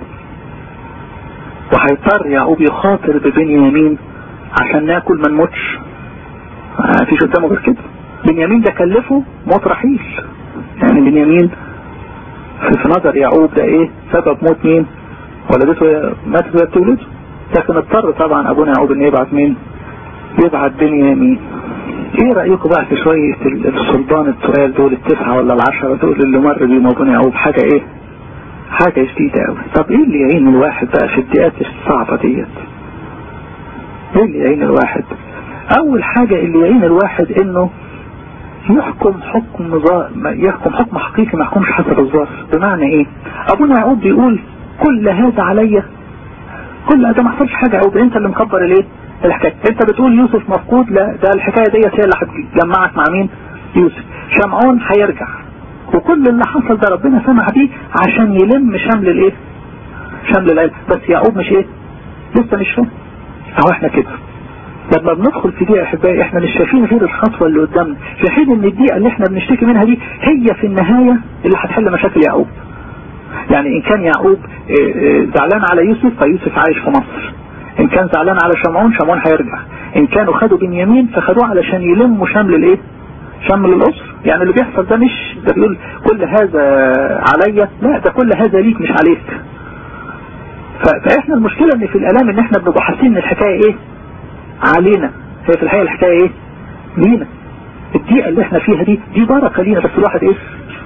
وهيضطر يعقوب يخاطر ببنيامين عشان ناكل ما نموتش ما فيش قدامه غير كده بنيامين ده كلفه موت رحيل يعني بنيامين في نظر يعقوب ده ايه سبب موت مين ولدته ماتت وهي بتولده لكن اضطر طبعا ابونا يعقوب ان يبعت مين يبعت بنيامين ايه رأيكم بقى في شوية الصلبان التقال دول التسعة ولا العشرة دول اللي مر بيهم ابونا يعقوب حاجة ايه حاجة جديدة قوي طب ايه اللي يعين الواحد بقى في الدقات الصعبة ديت ايه اللي يعين الواحد اول حاجة اللي يعين الواحد انه يحكم حكم يحكم حكم حقيقي ما يحكمش حسب الظاهر بمعنى ايه ابونا يعقوب بيقول كل هذا عليا كل ده ما حصلش حاجة يعقوب انت اللي مكبر الايه الحكاية انت بتقول يوسف مفقود لا ده الحكاية ديت هي اللي هتجمعك مع مين يوسف شمعون هيرجع وكل اللي حصل ده ربنا سمح بيه عشان يلم شمل الايه شمل العيله بس يعقوب مش ايه لسه مش فاهم اهو احنا كده لما بندخل في دقيقة احبائي احنا مش شايفين غير الخطوة اللي قدامنا في حين ان الدقيقة اللي احنا بنشتكي منها دي هي في النهاية اللي هتحل مشاكل يعقوب يعني ان كان يعقوب زعلان على يوسف فيوسف عايش في مصر ان كان زعلان على شمعون شمعون هيرجع ان كانوا خدوا بنيامين فخدوه علشان يلموا شمل الايه شمل الاسر يعني اللي بيحصل ده مش ده بيقول كل هذا عليا لا ده كل هذا ليك مش عليك فاحنا المشكلة ان في الالام ان احنا بنبقى حاسين ان الحكاية ايه علينا هي في الحقيقة الحكاية ايه لينا الدقيقة اللي احنا فيها دي دي بركة لينا بس الواحد ايه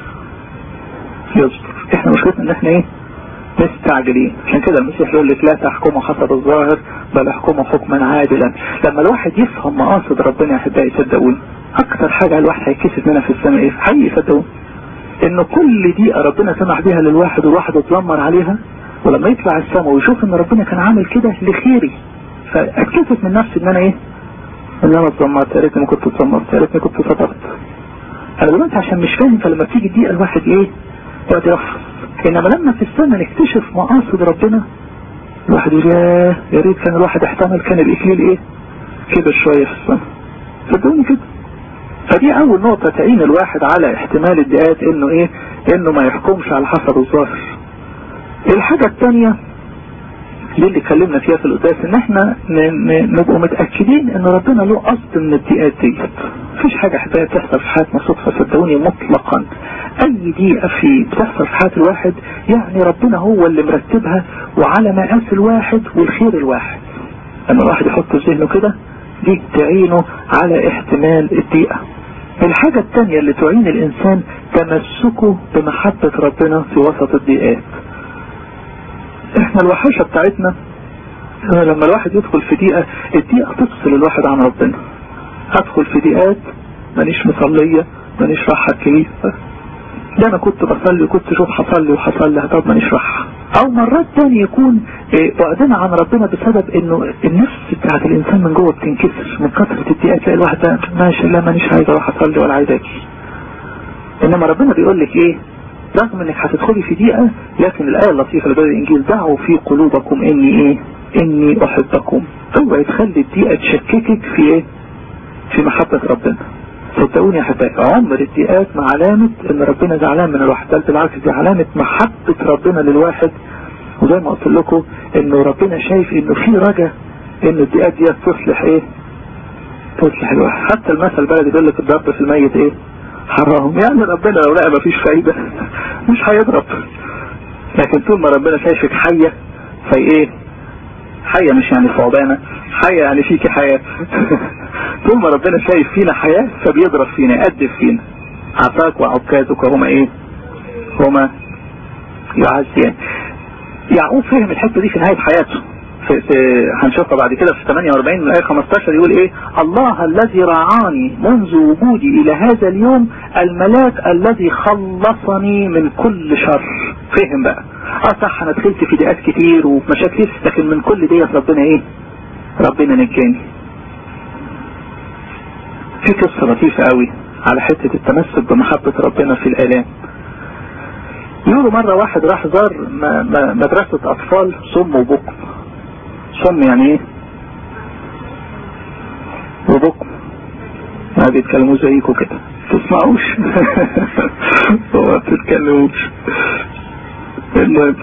يصبر احنا مشكلتنا ان احنا ايه مستعجلين عشان كده المسيح يقول لك لا تحكموا حسب الظاهر بل احكموا حكما عادلا لما الواحد يفهم مقاصد ربنا يا احبائي صدقوني اكتر حاجة الواحد هيكسب منها في السماء ايه حقيقي صدقوني ان كل دقيقة ربنا سمح بيها للواحد والواحد اتذمر عليها ولما يطلع السماء ويشوف ان ربنا كان عامل كده لخيري فاتكسف من نفسي ان انا ايه ان انا اتذمرت يا ريتني ما كنت اتذمرت يا ريتني كنت صبرت انا دلوقتي عشان مش فاهم فلما تيجي الدقيقة الواحد ايه يقعد يرفض انما لما في السنة نكتشف مقاصد ربنا الواحد يقول يا يا ريت كان الواحد احتمل كان الاكليل ايه كبر شوية في السنة صدقوني كده فدي اول نقطة تعين الواحد على احتمال الدقات انه ايه انه ما يحكمش على حسب الظاهر الحاجة الثانية دي اللي اتكلمنا فيها في القداس ان احنا نبقوا متأكدين ان ربنا له قصد من الدقات ديت مفيش حاجة حباية بتحصل في حياتنا صدفة صدقوني مطلقا اي دقيقة في بتحصل في حياة الواحد يعني ربنا هو اللي مرتبها وعلى مقاس الواحد والخير الواحد لما الواحد يحط في ذهنه كده دي تعينه على احتمال الدقيقة الحاجة الثانية اللي تعين الانسان تمسكه بمحبة ربنا في وسط الضيقات احنا الوحشة بتاعتنا لما الواحد يدخل في دقيقة الدقيقة تفصل الواحد عن ربنا ادخل في دقيقات مانيش مصلية مانيش رايحة الكنيسة ده انا كنت بصلي وكنت شوف حصل لي وحصل لي طب مانيش رايحة او مرات تاني يكون بعدنا عن ربنا بسبب انه النفس بتاعت الانسان من جوه بتنكسر من كثرة الدقيقات تلاقي الواحد ده ماشي لا مانيش عايز اروح اصلي ولا عايز اجي انما ربنا بيقول لك ايه رغم انك هتدخلي في دقيقة لكن الآية اللطيفة اللي بدأ الإنجيل دعوا في قلوبكم إني إيه إني أحبكم اوعي تخلي الدقيقة تشككك في إيه في محبة ربنا صدقوني يا أحبائي عمر الدقيقات مع علامة إن ربنا زعلان من الواحد بل بالعكس دي علامة محبة ربنا للواحد وزي ما قلت لكم إنه ربنا شايف إنه في رجا إن الدقيقات دي تصلح إيه تصلح الواحد حتى المثل البلدي بيقول لك الضرب في الميت إيه حرام يعني ربنا لو لقى مفيش فايدة مش هيضرب لكن طول ما ربنا شايفك حية في ايه حية مش يعني ثعبانة حية يعني فيك حياة طول ما ربنا شايف فينا حياة فبيضرب فينا يأدب فينا عصاك وعكازك هما ايه هما يعزيان يعقوب فهم الحتة دي في نهاية حياته في, في هنشوفها بعد كده في 48 من الآية 15 يقول ايه الله الذي رعاني منذ وجودي الى هذا اليوم الملاك الذي خلصني من كل شر فهم بقى اه صح انا دخلت في دقات كتير وفي مشاكل لكن من كل ديت ربنا ايه ربنا نجاني في قصة لطيفة قوي على حتة التمسك بمحبة ربنا في الآلام يقولوا مرة واحد راح زار مدرسة أطفال صم وبكم صم يعني إيه؟ وبكم ما بيتكلموا زيكم كده تسمعوش وما بتتكلموش المهم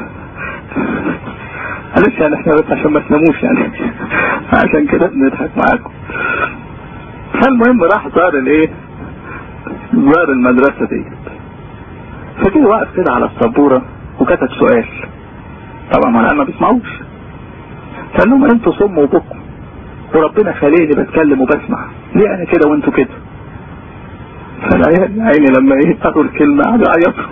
معلش يعني احنا بس عشان ما تناموش يعني عشان كده بنضحك معاكم فالمهم راح زار الايه زار المدرسة دي فجه واقف كده على السبورة وكتب سؤال طبعا ما ما بيسمعوش فقال لهم انتوا صم وبكم وربنا خليني بتكلم وبسمع ليه انا كده وانتوا كده فالعيال عيني لما ايه قالوا الكلمة قعدوا يعيطوا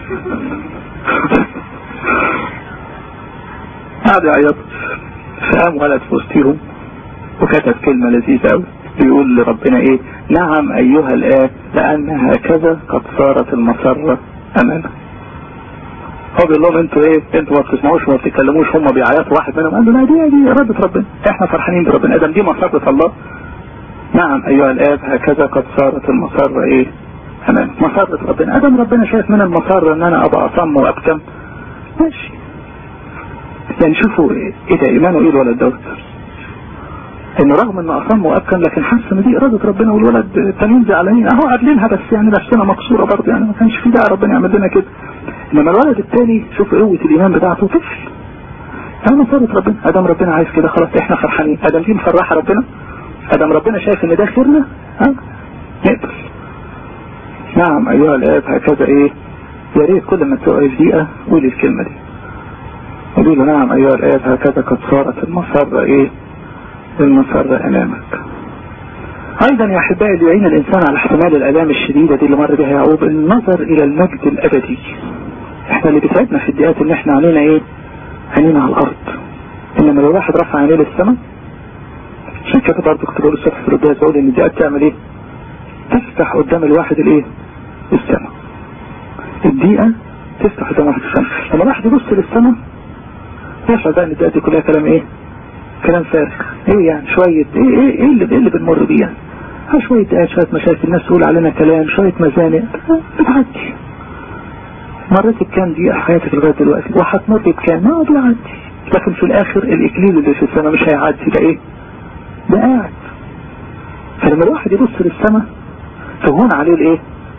قعدوا يعيطوا فقام ولد في وسطهم وكتب كلمة لذيذة قوي بيقول لربنا ايه نعم ايها الاب لان هكذا قد صارت المسرة امامك هو بيقول لهم انتوا ايه انتوا ما بتسمعوش وما بتتكلموش هم بيعيطوا واحد منهم قال له لا دي دي اراده ربنا احنا فرحانين بربنا ادم دي مسره الله نعم ايها الاب هكذا قد صارت المسره ايه امام مسره ربنا ادم ربنا شايف من المسره ان انا ابقى اصم وابكم ماشي يعني شوفوا ايه ده ايمانه ايه الولد دوت انه رغم انه اصم وابكم لكن حس ان دي اراده ربنا والولد التانيين زعلانين اهو قابلينها بس يعني نفسنا مكسوره برضه يعني ما كانش في داعي ربنا يعمل لنا كده انما الولد الثاني شوف قوه الايمان بتاعته طفل انا مسارة ربنا ادم ربنا عايز كده خلاص احنا فرحانين ادم دي مفرحه ربنا ادم ربنا شايف ان ده خيرنا ها نقبل نعم ايها الاب هكذا ايه يا ريت كل ما تقعد دقيقه قولي الكلمه دي قولي له نعم ايها الاب هكذا قد صارت المسره ايه المسره امامك ايضا يا احبائي اللي يعين الانسان على احتمال الالام الشديدة دي اللي مر بها يعقوب النظر الى المجد الابدي احنا اللي بيساعدنا في الدقات ان احنا علينا ايه عينينا على الارض انما لو واحد رفع عينيه للسماء عشان كده برضه كنت بقول الصبح في الرباية بقول ان الدقات تعمل ايه تفتح قدام الواحد الايه السماء الدقيقة تفتح قدام واحد السماء لما الواحد يبص للسماء يشعر بقى ان الدقات دي كلها كلام ايه كلام فارغ ايه يعني شوية ايه ايه, إيه اللي, إيه اللي بنمر بيه يعني ها شوية دقات شوية مشاكل الناس تقول علينا كلام شوية مزانق بتعدي مرت بكام دقيقة حياتك لغاية دلوقتي وهتمر بكام ما بيعدي لكن في الاخر الاكليل اللي في السماء مش هيعدي ده ايه ده قاعد فلما الواحد يبص للسماء تهون عليه الايه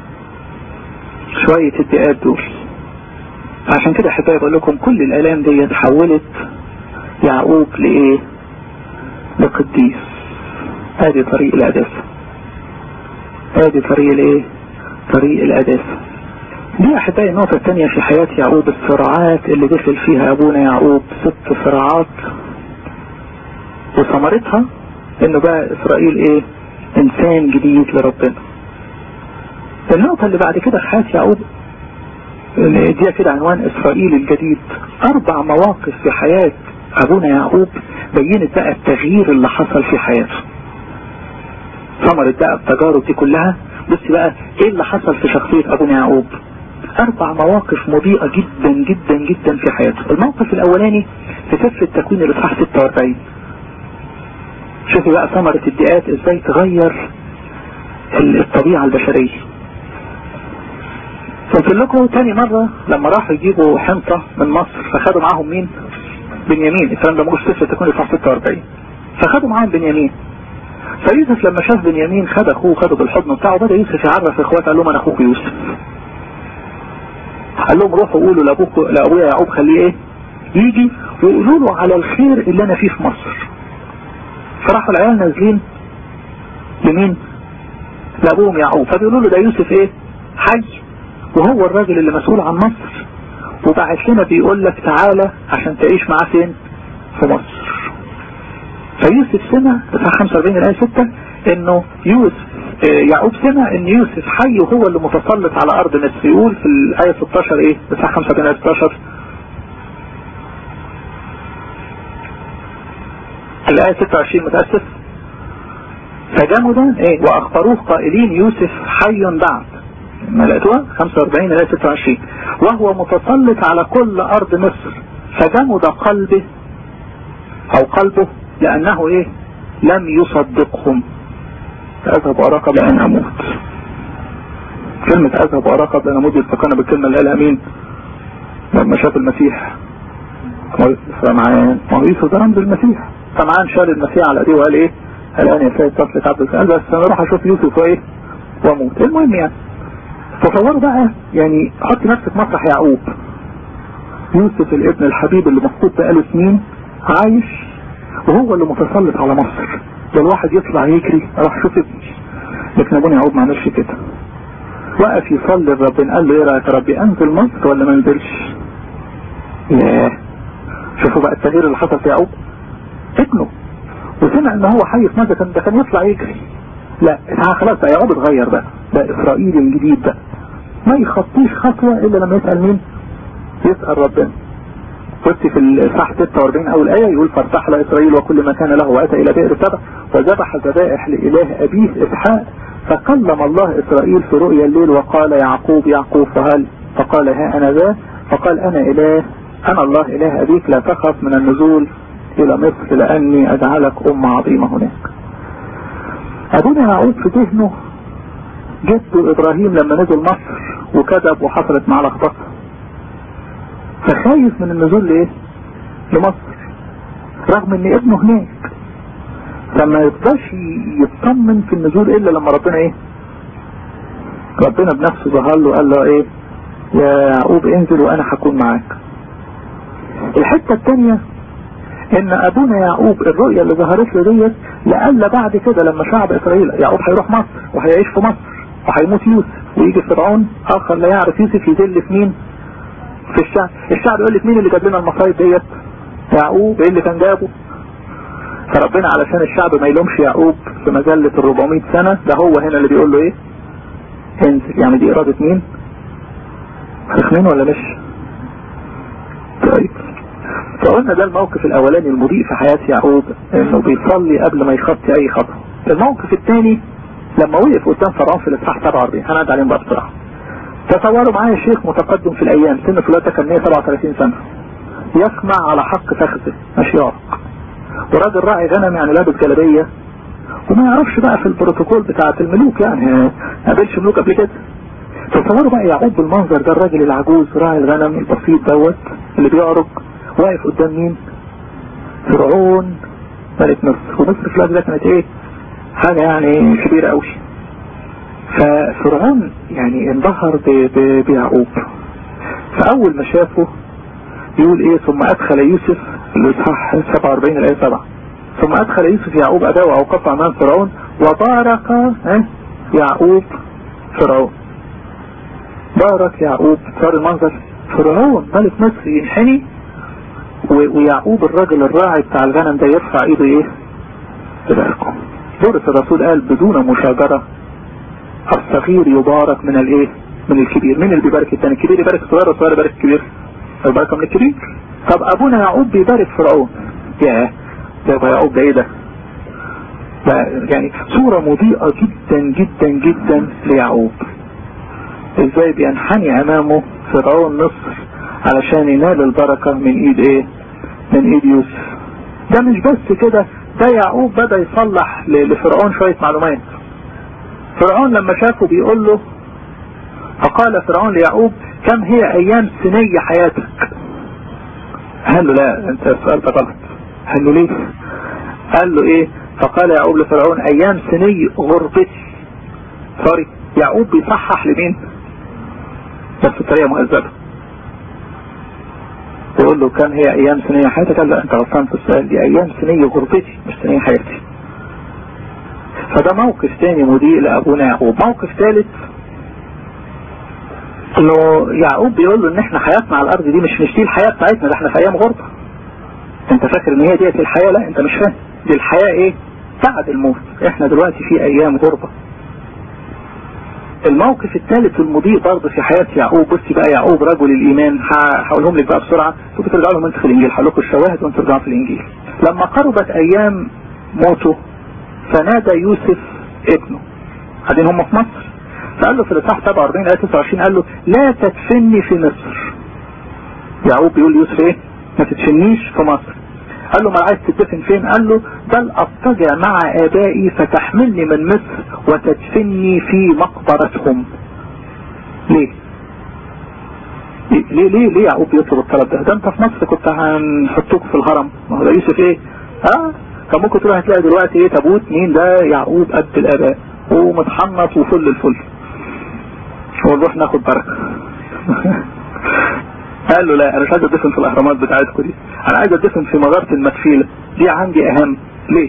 شوية الدقات دول عشان كده احبائي بقول لكم كل الالام دي تحولت يعقوب لايه لقديس ادي طريق القداسة ادي طريق الايه طريق القداسة دي احبائي النقطة الثانية في حياة يعقوب الصراعات اللي دخل فيها ابونا يعقوب ست صراعات وثمرتها انه بقى اسرائيل ايه انسان جديد لربنا النقطة اللي بعد كده في حياة يعقوب دي كده عنوان اسرائيل الجديد اربع مواقف في حياة ابونا يعقوب بينت بقى التغيير اللي حصل في حياته ثمرت بقى التجارب دي كلها بص بقى ايه اللي حصل في شخصية ابونا يعقوب اربع مواقف مضيئة جدا جدا جدا في حياته الموقف الاولاني في سفر التكوين الاصحاح 46 شوفوا بقى ثمرة الدقات ازاي تغير الطبيعة البشرية قلت لكم تاني مرة لما راحوا يجيبوا حنطة من مصر فخدوا معاهم مين بنيامين الكلام ده موجود في سفر التكوين الاصحاح 46 فخدوا معاهم بنيامين فيوسف لما شاف بنيامين خد اخوه خده بالحضن بتاعه بدا يوسف يعرف اخواته قال لهم انا اخوك يوسف قال لهم روحوا قولوا لابوك لابويا يعقوب خليه ايه يجي ويقولوا له على الخير اللي انا فيه في مصر فراحوا العيال نازلين لمين لابوهم يعقوب فبيقولوا له ده يوسف ايه حي وهو الراجل اللي مسؤول عن مصر وبعت لنا بيقول لك تعالى عشان تعيش معاه فين في مصر فيوسف سمع في 45 الآية 6 انه يوسف يعقوب سمع ان يوسف حي وهو اللي متسلط على ارض مصر يقول في الآية 16 ايه بتاع 45 آية 16 الآية 26 متأسف فجمدا ايه واخبروه قائلين يوسف حي بعد ما لقيتوها 45 الى 26 وهو متسلط على كل ارض مصر فجمد قلبه او قلبه لانه ايه لم يصدقهم اذهب وارى قبل ان اموت كلمة اذهب وارى قبل ان اموت يتفقنا بالكلمة اللي قالها مين لما شاف المسيح سمعان ما هو يوسف ده رمز المسيح سمعان شال المسيح على ايديه وقال ايه الان يا سيد طفل عبد قال بس انا اروح اشوف يوسف وايه واموت المهم يعني تصوروا بقى يعني حط نفسك مسرح يعقوب يوسف الابن الحبيب اللي مفقود بقاله سنين عايش وهو اللي متسلط على مصر ده الواحد يطلع يجري راح شوف ابني لكن ابونا يعقوب ما عملش كده وقف يصلي ربنا قال له ايه رايك يا ربي انزل مصر ولا ما انزلش ياه شوفوا بقى التغيير اللي حصل في يعقوب ابنه وسمع ان هو حي في ماذا كان ده كان يطلع يجري لا خلاص بقى يعقوب اتغير بقى بقى اسرائيل الجديد بقى ما يخطيش خطوة الا لما يسأل مين يسأل ربنا قلت في الصح 46 اول ايه يقول فارتحل اسرائيل وكل ما كان له واتى الى بئر سبع وذبح ذبائح لاله ابيه اسحاق فكلم الله اسرائيل في رؤيا الليل وقال يعقوب يعقوب فهل فقال ها انا ذا فقال انا اله انا الله اله ابيك لا تخف من النزول الى مصر لاني اجعلك ام عظيمة هناك ابونا يعقوب في ذهنه جده ابراهيم لما نزل مصر وكذب وحصلت معاه لخبطه فخايف من النزول لايه لمصر رغم ان ابنه هناك فما يقدرش يطمن في النزول الا لما ربنا ايه ربنا بنفسه ظهر له قال له ايه يا يعقوب انزل وانا هكون معاك الحتة الثانية ان ابونا يعقوب الرؤية اللي ظهرت له ديت لألا بعد كده لما شعب اسرائيل يعقوب هيروح مصر وهيعيش في مصر وهيموت يوسف ويجي فرعون اخر لا يعرف يوسف يذل في مين في الشعب الشعب يقول لك مين اللي جاب لنا المصايب ديت يعقوب ايه اللي كان جابه فربنا علشان الشعب ما يلومش يعقوب في مجلة ال 400 سنة ده هو هنا اللي بيقول له ايه انزل يعني دي ارادة مين فخمين ولا مش طيب فقلنا ده الموقف الاولاني المضيء في حياة يعقوب انه بيصلي قبل ما يخطي اي خطوة الموقف الثاني لما وقف قدام فرعون في الاصحاح 47 هنعد عليهم بقى بسرعة تصوروا معايا شيخ متقدم في الايام سن فلاته كان 137 سنة يسمع على حق فخذه مشياق وراجل راعي غنم يعني لابس جلابيه وما يعرفش بقى في البروتوكول بتاعة الملوك يعني ما قابلش ملوك قبل كده تصوروا بقى يعقوب بالمنظر ده الراجل العجوز راعي الغنم البسيط دوت اللي بيعرج واقف قدام مين فرعون ملك مصر ومصر في الوقت ده كانت ايه حاجة يعني كبيرة قوي ففرعون يعني انبهر بيعقوب فاول ما شافه يقول ايه ثم ادخل يوسف الاصحاح 47 الايه 7 ثم ادخل يوسف يعقوب اباه وقف امام فرعون وبارك اه يعقوب فرعون بارك يعقوب صار المنظر فرعون ملك مصر ينحني ويعقوب الراجل الراعي بتاع الغنم ده يرفع ايده ايه يباركه بولس الرسول قال بدون مشاجرة الصغير يبارك من الايه من الكبير مين اللي بيبارك الثاني الكبير يبارك الصغير والصغير يبارك الكبير البركة من الكبير طب ابونا يعقوب بيبارك فرعون ياه ده يعقوب ده ايه ده يعني صورة مضيئة جدا جدا جدا ليعقوب ازاي بينحني امامه فرعون مصر علشان ينال البركة من ايد ايه من ايد يوسف ده مش بس كده ده يعقوب بدأ يصلح لفرعون شوية معلومات فرعون لما شافه بيقول له فقال فرعون ليعقوب كم هي ايام سني حياتك قال له لا انت سألت غلط قال له ليه قال له ايه فقال يعقوب لفرعون ايام سني غربتي سوري يعقوب بيصحح لمين بس بطريقه مهذبه يقول له كم هي ايام سنية حياتك قال لا انت غلطان في السؤال دي ايام سنية غربتي مش سنية حياتي فده موقف تاني مضيء لابونا يعقوب موقف ثالث انه يعقوب بيقول له ان احنا حياتنا على الارض دي مش مش دي الحياة بتاعتنا ده احنا في ايام غربة انت فاكر ان هي ديت الحياة لا انت مش فاهم دي الحياة ايه بعد الموت احنا دلوقتي في ايام غربة الموقف الثالث المضيء برضه في حياة يعقوب بصي بقى يعقوب رجل الايمان هقولهم لك بقى بسرعة شوفوا ترجعوا لهم انتوا في الانجيل هقول لكم الشواهد وانتوا ترجعوا في الانجيل لما قربت ايام موته فنادى يوسف ابنه قاعدين هم في مصر فقال له في الاصحاح 47 ايه 29 قال له لا تدفني في مصر يعقوب بيقول ليوسف ايه ما تدفنيش في مصر قال له ما عايز تدفن فين قال له بل اضطجع مع ابائي فتحملني من مصر وتدفني في مقبرتهم ليه ليه ليه ليه يعقوب بيطلب الطلب ده ده انت في مصر كنت هنحطوك في الهرم ما هو ده يوسف ايه اه كان ممكن تروح تلاقي دلوقتي ايه تابوت مين ده يعقوب اب الاباء ومتحنط وفل الفل ونروح ناخد بركه قال له لا انا مش عايز ادفن في الاهرامات بتاعتكم دي انا عايز ادفن في مغاره المدفيله دي عندي اهم ليه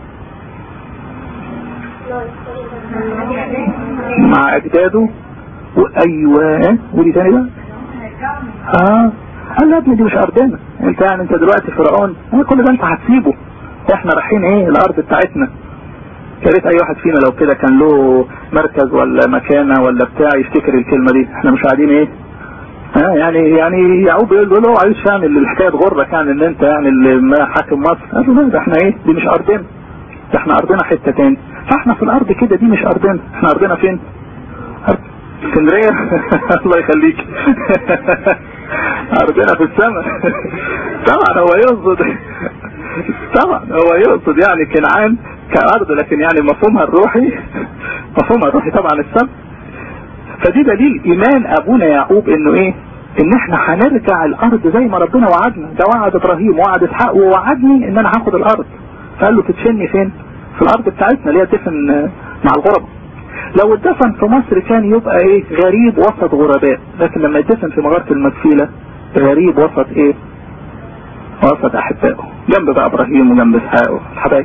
مع اجداده وايوه ودي تاني بقى اه قال له يا ابني دي مش ارضنا انت يعني انت دلوقتي فرعون كل ده انت هتسيبه احنا رايحين ايه الارض بتاعتنا يا ريت اي واحد فينا لو كده كان له مركز ولا مكانه ولا بتاع يفتكر الكلمه دي احنا مش قاعدين ايه ها يعني يعني يعقوب يقول له عايز يعني الحكايه تغرك يعني ان انت يعني اللي حاكم مصر قال له لا ده احنا ايه دي مش ارضنا ده احنا ارضنا حته تاني فاحنا في الارض كده دي مش ارضنا احنا ارضنا فين اسكندريه الله يخليك ارضنا في السماء طبعا هو يقصد طبعا هو يقصد يعني كنعان كارض لكن يعني مفهومها الروحي مفهومها الروحي طبعا السماء فدي دليل ايمان ابونا يعقوب انه ايه ان احنا هنرجع الارض زي ما ربنا وعدنا ده وعد ابراهيم وعد اسحاق ووعدني ان انا هاخد الارض فقال له تدفني فين في الارض بتاعتنا اللي هي تدفن مع الغرب لو اتدفن في مصر كان يبقى ايه غريب وسط غرباء لكن لما يدفن في مغارة المدفيلة غريب وسط ايه وسط احبائه جنب بقى ابراهيم وجنب اسحاق الحبايب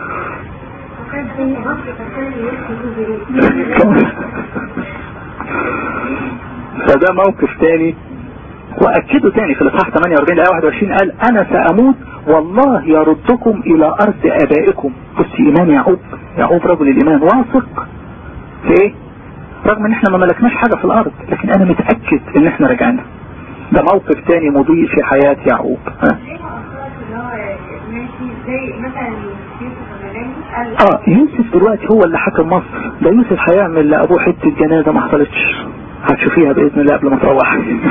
فده موقف تاني واكده تاني في الاصحاح 48 الايه 21 قال انا ساموت والله يردكم الى ارض ابائكم بص ايمان يعقوب يعقوب رجل الايمان واثق في ايه رغم ان احنا ما ملكناش حاجة في الارض لكن انا متأكد ان احنا رجعنا ده موقف تاني مضيء في حياة يعقوب ها اه يوسف دلوقتي هو اللي حكم مصر ده يوسف هيعمل لابوه حتة جنازة ما حصلتش هتشوفيها باذن الله قبل ما تروح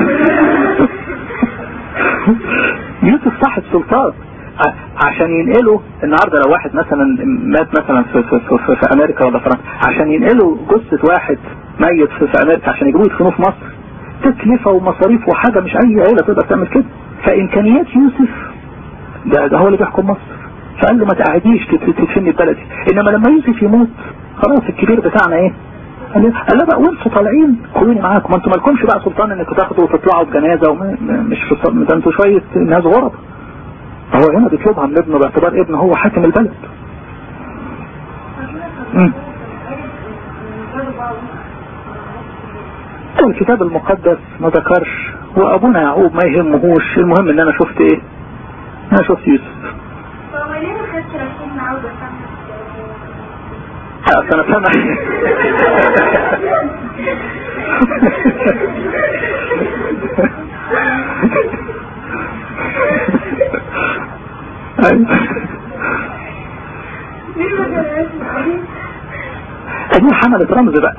يوسف صاحب سلطان عشان ينقلوا النهارده لو واحد مثلا مات مثلا في, في, في, في, في امريكا ولا فرنسا عشان ينقلوا جثه واحد ميت في, في امريكا عشان يجيبوه يدفنوه في مصر تكلفه ومصاريف وحاجه مش اي عيله تقدر تعمل كده فامكانيات يوسف ده, ده هو اللي بيحكم مصر فقال له ما تقعديش تدفني ببلدي انما لما يوسف يموت خلاص الكبير بتاعنا ايه قال له بقى وانتوا طالعين خدوني معاكم ما انتوا مالكمش بقى سلطان انكم تاخدوا وتطلعوا بجنازه ومش في ده انتوا شويه ناس غرب هو هنا بيطلبها من ابنه باعتبار ابنه هو حاكم البلد الكتاب المقدس ما ذكرش وابونا يعقوب ما يهمهوش المهم ان انا شفت ايه انا شفت يوسف انا سامع دي حملت رمز بقى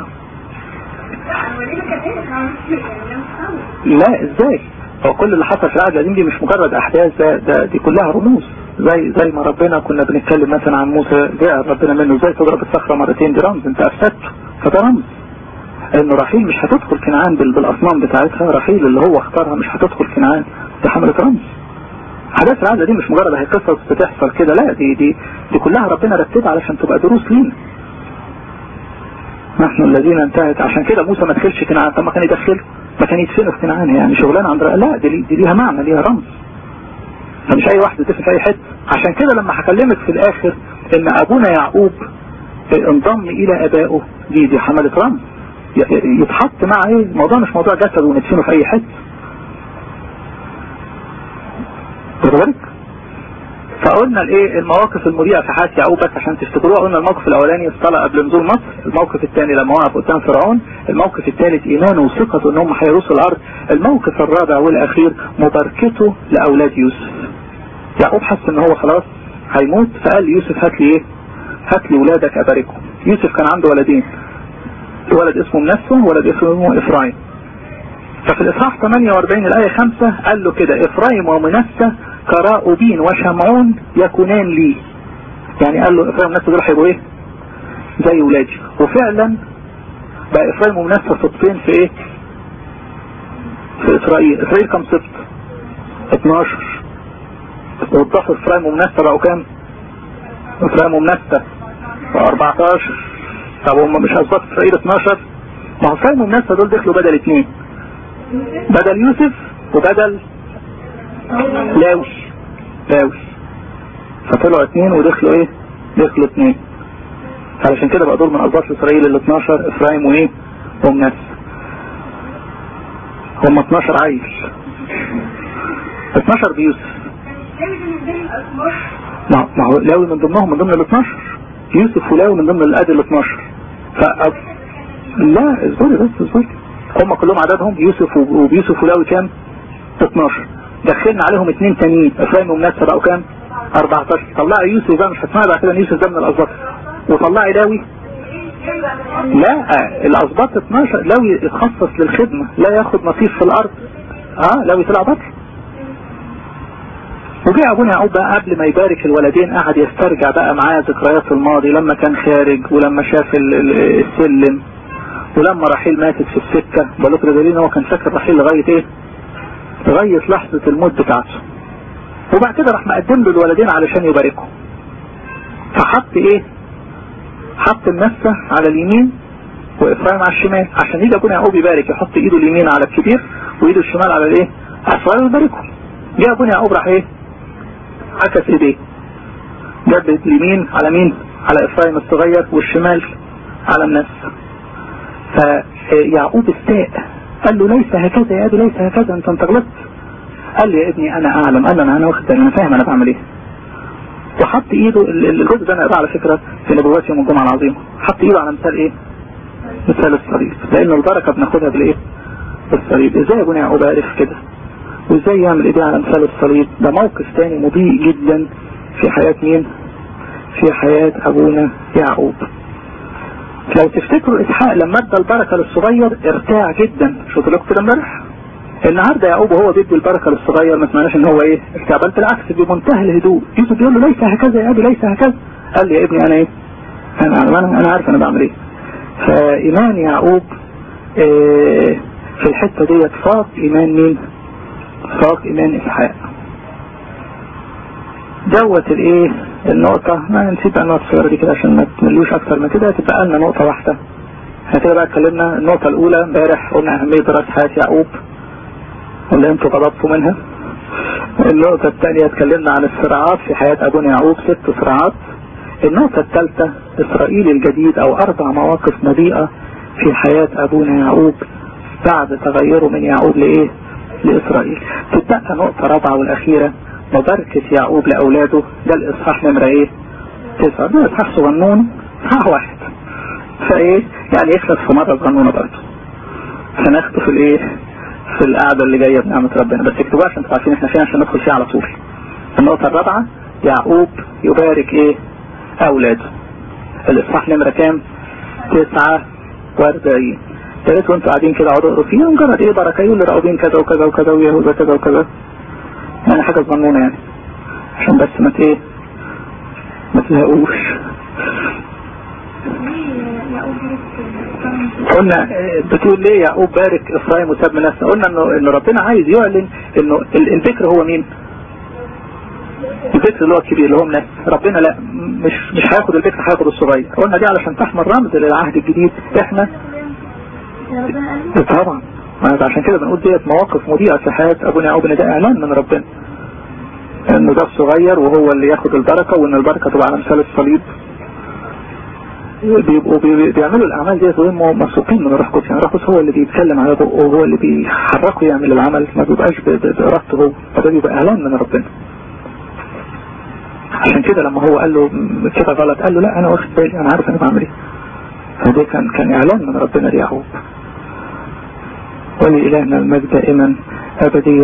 لا ازاي هو كل اللي حصل في العهد القديم دي مش مجرد احداث ده, ده دي كلها رموز زي زي ما ربنا كنا بنتكلم مثلا عن موسى جاء ربنا منه ازاي تضرب الصخره مرتين دي رمز انت افسدته فده رمز انه رحيل مش هتدخل كنعان بالاصنام بتاعتها رحيل اللي هو اختارها مش هتدخل كنعان دي حملت رمز احداث العهد دي مش مجرد هي قصص بتحصل كده لا دي دي دي كلها ربنا رتبها علشان تبقى دروس لينا نحن الذين انتهت عشان كده موسى ما دخلش كنعان طب ما كان يدخله ما كان يدفنه في كنعان يعني شغلانه عند لا دي, دي ليها معنى ليها رمز فمش اي واحد يدفن في اي حته عشان كده لما هكلمك في الاخر ان ابونا يعقوب انضم الى ابائه دي دي حملة رمز يتحط مع ايه الموضوع مش موضوع جسد وندفنه في اي حته بالك فقلنا الايه المواقف المضيئه في حياه يعقوب بس عشان تفتكروها قلنا الموقف الاولاني الصلاه قبل نزول مصر الموقف الثاني لما وقف قدام فرعون الموقف الثالث ايمانه وثقته ان هم هيرثوا الارض الموقف الرابع والاخير مباركته لاولاد يوسف يعقوب حس ان هو خلاص هيموت فقال ليوسف هات لي ايه هات لي ولادك اباركهم يوسف كان عنده ولدين ولد اسمه منسى ولد اسمه افرايم ففي الاصحاح 48 الايه 5 قال له كده افرايم ومنسى كراؤوبين وشمعون يكونان لي يعني قال له افرايم ومنسى دول هيبقوا ايه زي ولادي وفعلا بقى افرايم ومنسى صدفين في ايه في اسرائيل اسرائيل كم سبط 12 وضحوا افرايم ومنسى بقوا كام افرايم ومنسى 14 طب هم مش اسباط اسرائيل 12 ما هو افرايم ومنسى دول دخلوا بدل اثنين بدل يوسف وبدل لاوي لاوي فطلعوا اثنين ودخلوا ايه دخلوا اثنين علشان كده بقى دول من اسباط اسرائيل ال 12 افرايم وايه ومنسى هم 12 عيل 12 بيوسف ما ما هو لاوي من ضمنهم من ضمن ال 12 يوسف ولاوي من ضمن الادي ال 12 ف لا اصبري بس اصبري هم كلهم عددهم يوسف ويوسف ولاوي كام 12 دخلنا عليهم اثنين تانيين افرايم ومنسى بقوا كام 14 طلعي يوسف بقى مش هتسمعي بعد كده ان يوسف ده من الاسباط وطلعي لاوي لا الاسباط 12 لاوي يتخصص للخدمة لا ياخد نصيب في الارض اه لاوي طلع بطل وجاء ابونا يعقوب بقى قبل ما يبارك الولدين قعد يسترجع بقى معاه ذكريات الماضي لما كان خارج ولما شاف السلم ولما رحيل ماتت في السكة بقول ده دليل هو كان فاكر رحيل لغاية ايه لغاية لحظة الموت بتاعته وبعد كده راح مقدم له الولدين علشان يباركهم فحط ايه حط النسة على اليمين وإفرايم على الشمال عشان يجي ابونا يعقوب يبارك يحط ايده اليمين على الكبير وايده الشمال على الايه على الصغير ويباركهم جاء ابونا يعقوب راح ايه عكس ايديه جاب اليمين على مين على افرايم الصغير والشمال على الناس فيعقوب استاء قال له ليس هكذا يا ابي ليس هكذا انت انت غلطت قال لي يا ابني انا اعلم قال انا انا واخد انا فاهم انا بعمل ايه وحط ايده الجزء ده انا اقراه على فكره في نبوات يوم الجمعه العظيمه حط ايده على مثال ايه مثال الصليب لان البركه بناخدها بالايه بالصليب ازاي ابونا يعقوب عرف كده وازاي يعمل ايديه على مثال الصليب ده موقف تاني مضيء جدا في حياة مين في حياة ابونا يعقوب لو تفتكروا اسحاق لما ادى البركة للصغير ارتاع جدا شو قلت لكم امبارح النهارده يعقوب وهو بيدي البركة للصغير ما سمعناش ان هو ايه ارتاع بل بالعكس بمنتهى الهدوء يوسف بيقول له ليس هكذا يا ابي ليس هكذا قال لي يا ابني انا ايه انا انا, أنا عارف انا بعمل ايه فايمان يعقوب إيه في الحتة ديت فاق ايمان مين فاق ايمان اسحاق دوت الايه النقطة ما نسيب بقى النقطة الصغيرة دي كده عشان ما تملوش اكتر من كده تبقى لنا نقطة واحدة احنا كده بقى اتكلمنا النقطة الاولى امبارح قلنا اهمية دراسة حياة يعقوب اللي انتوا غضبتوا منها النقطة الثانية اتكلمنا عن الصراعات في حياة ابونا يعقوب ست صراعات النقطة الثالثة اسرائيل الجديد او اربع مواقف مضيئة في حياة ابونا يعقوب بعد تغيره من يعقوب لايه لاسرائيل تبقى نقطة رابعة والاخيرة مباركة يعقوب لاولاده ده الاصحاح نمرة ايه تسعة ده اصحاح صغنون اصحاح واحد فايه يعني يخلص في مرة صغنونة برضه هناخده في الايه في القعدة اللي جاية بنعمة ربنا بس اكتبوها عشان تبقوا عارفين احنا فين عشان ندخل فيها على طول النقطة الرابعة يعقوب يبارك ايه اولاده الاصحاح نمرة كام تسعة واربعين يا ريت وانتوا قاعدين كده اقعدوا اقروا فيها مجرد ايه بركه يقول لراؤوبين كذا وكذا وكذا ويهوذا كذا وكذا يعني حاجه صغنونه يعني عشان بس ما ايه ما تزهقوش قلنا بتقول ليه يعقوب بارك افرايم وساب منسى قلنا انه ان ربنا عايز يعلن انه البكر هو مين البكر اللي هو الكبير اللي هو منسى ربنا لا مش مش هياخد البكر هياخد الصغير قلنا دي علشان تحمل رمز للعهد الجديد احنا طبعا عشان كده بنقول ديت مواقف مضيئة في حياة ابونا يعقوب ان ده اعلان من ربنا انه ده الصغير وهو اللي ياخد البركة وان البركة تبقى على مثال الصليب بيبقوا بيعملوا الاعمال ديت وهم مسوقين من الروح القدس يعني الروح القدس هو اللي بيتكلم على بقه وهو اللي بيحركه يعمل العمل ما بيبقاش بارادته هو فده بيبقى اعلان من ربنا عشان كده لما هو قال له كده غلط قال له لا انا واخد بالي انا عارف انا بعمل ايه فده كان كان اعلان من ربنا ليعقوب ولإلهنا المجد دائما أبديا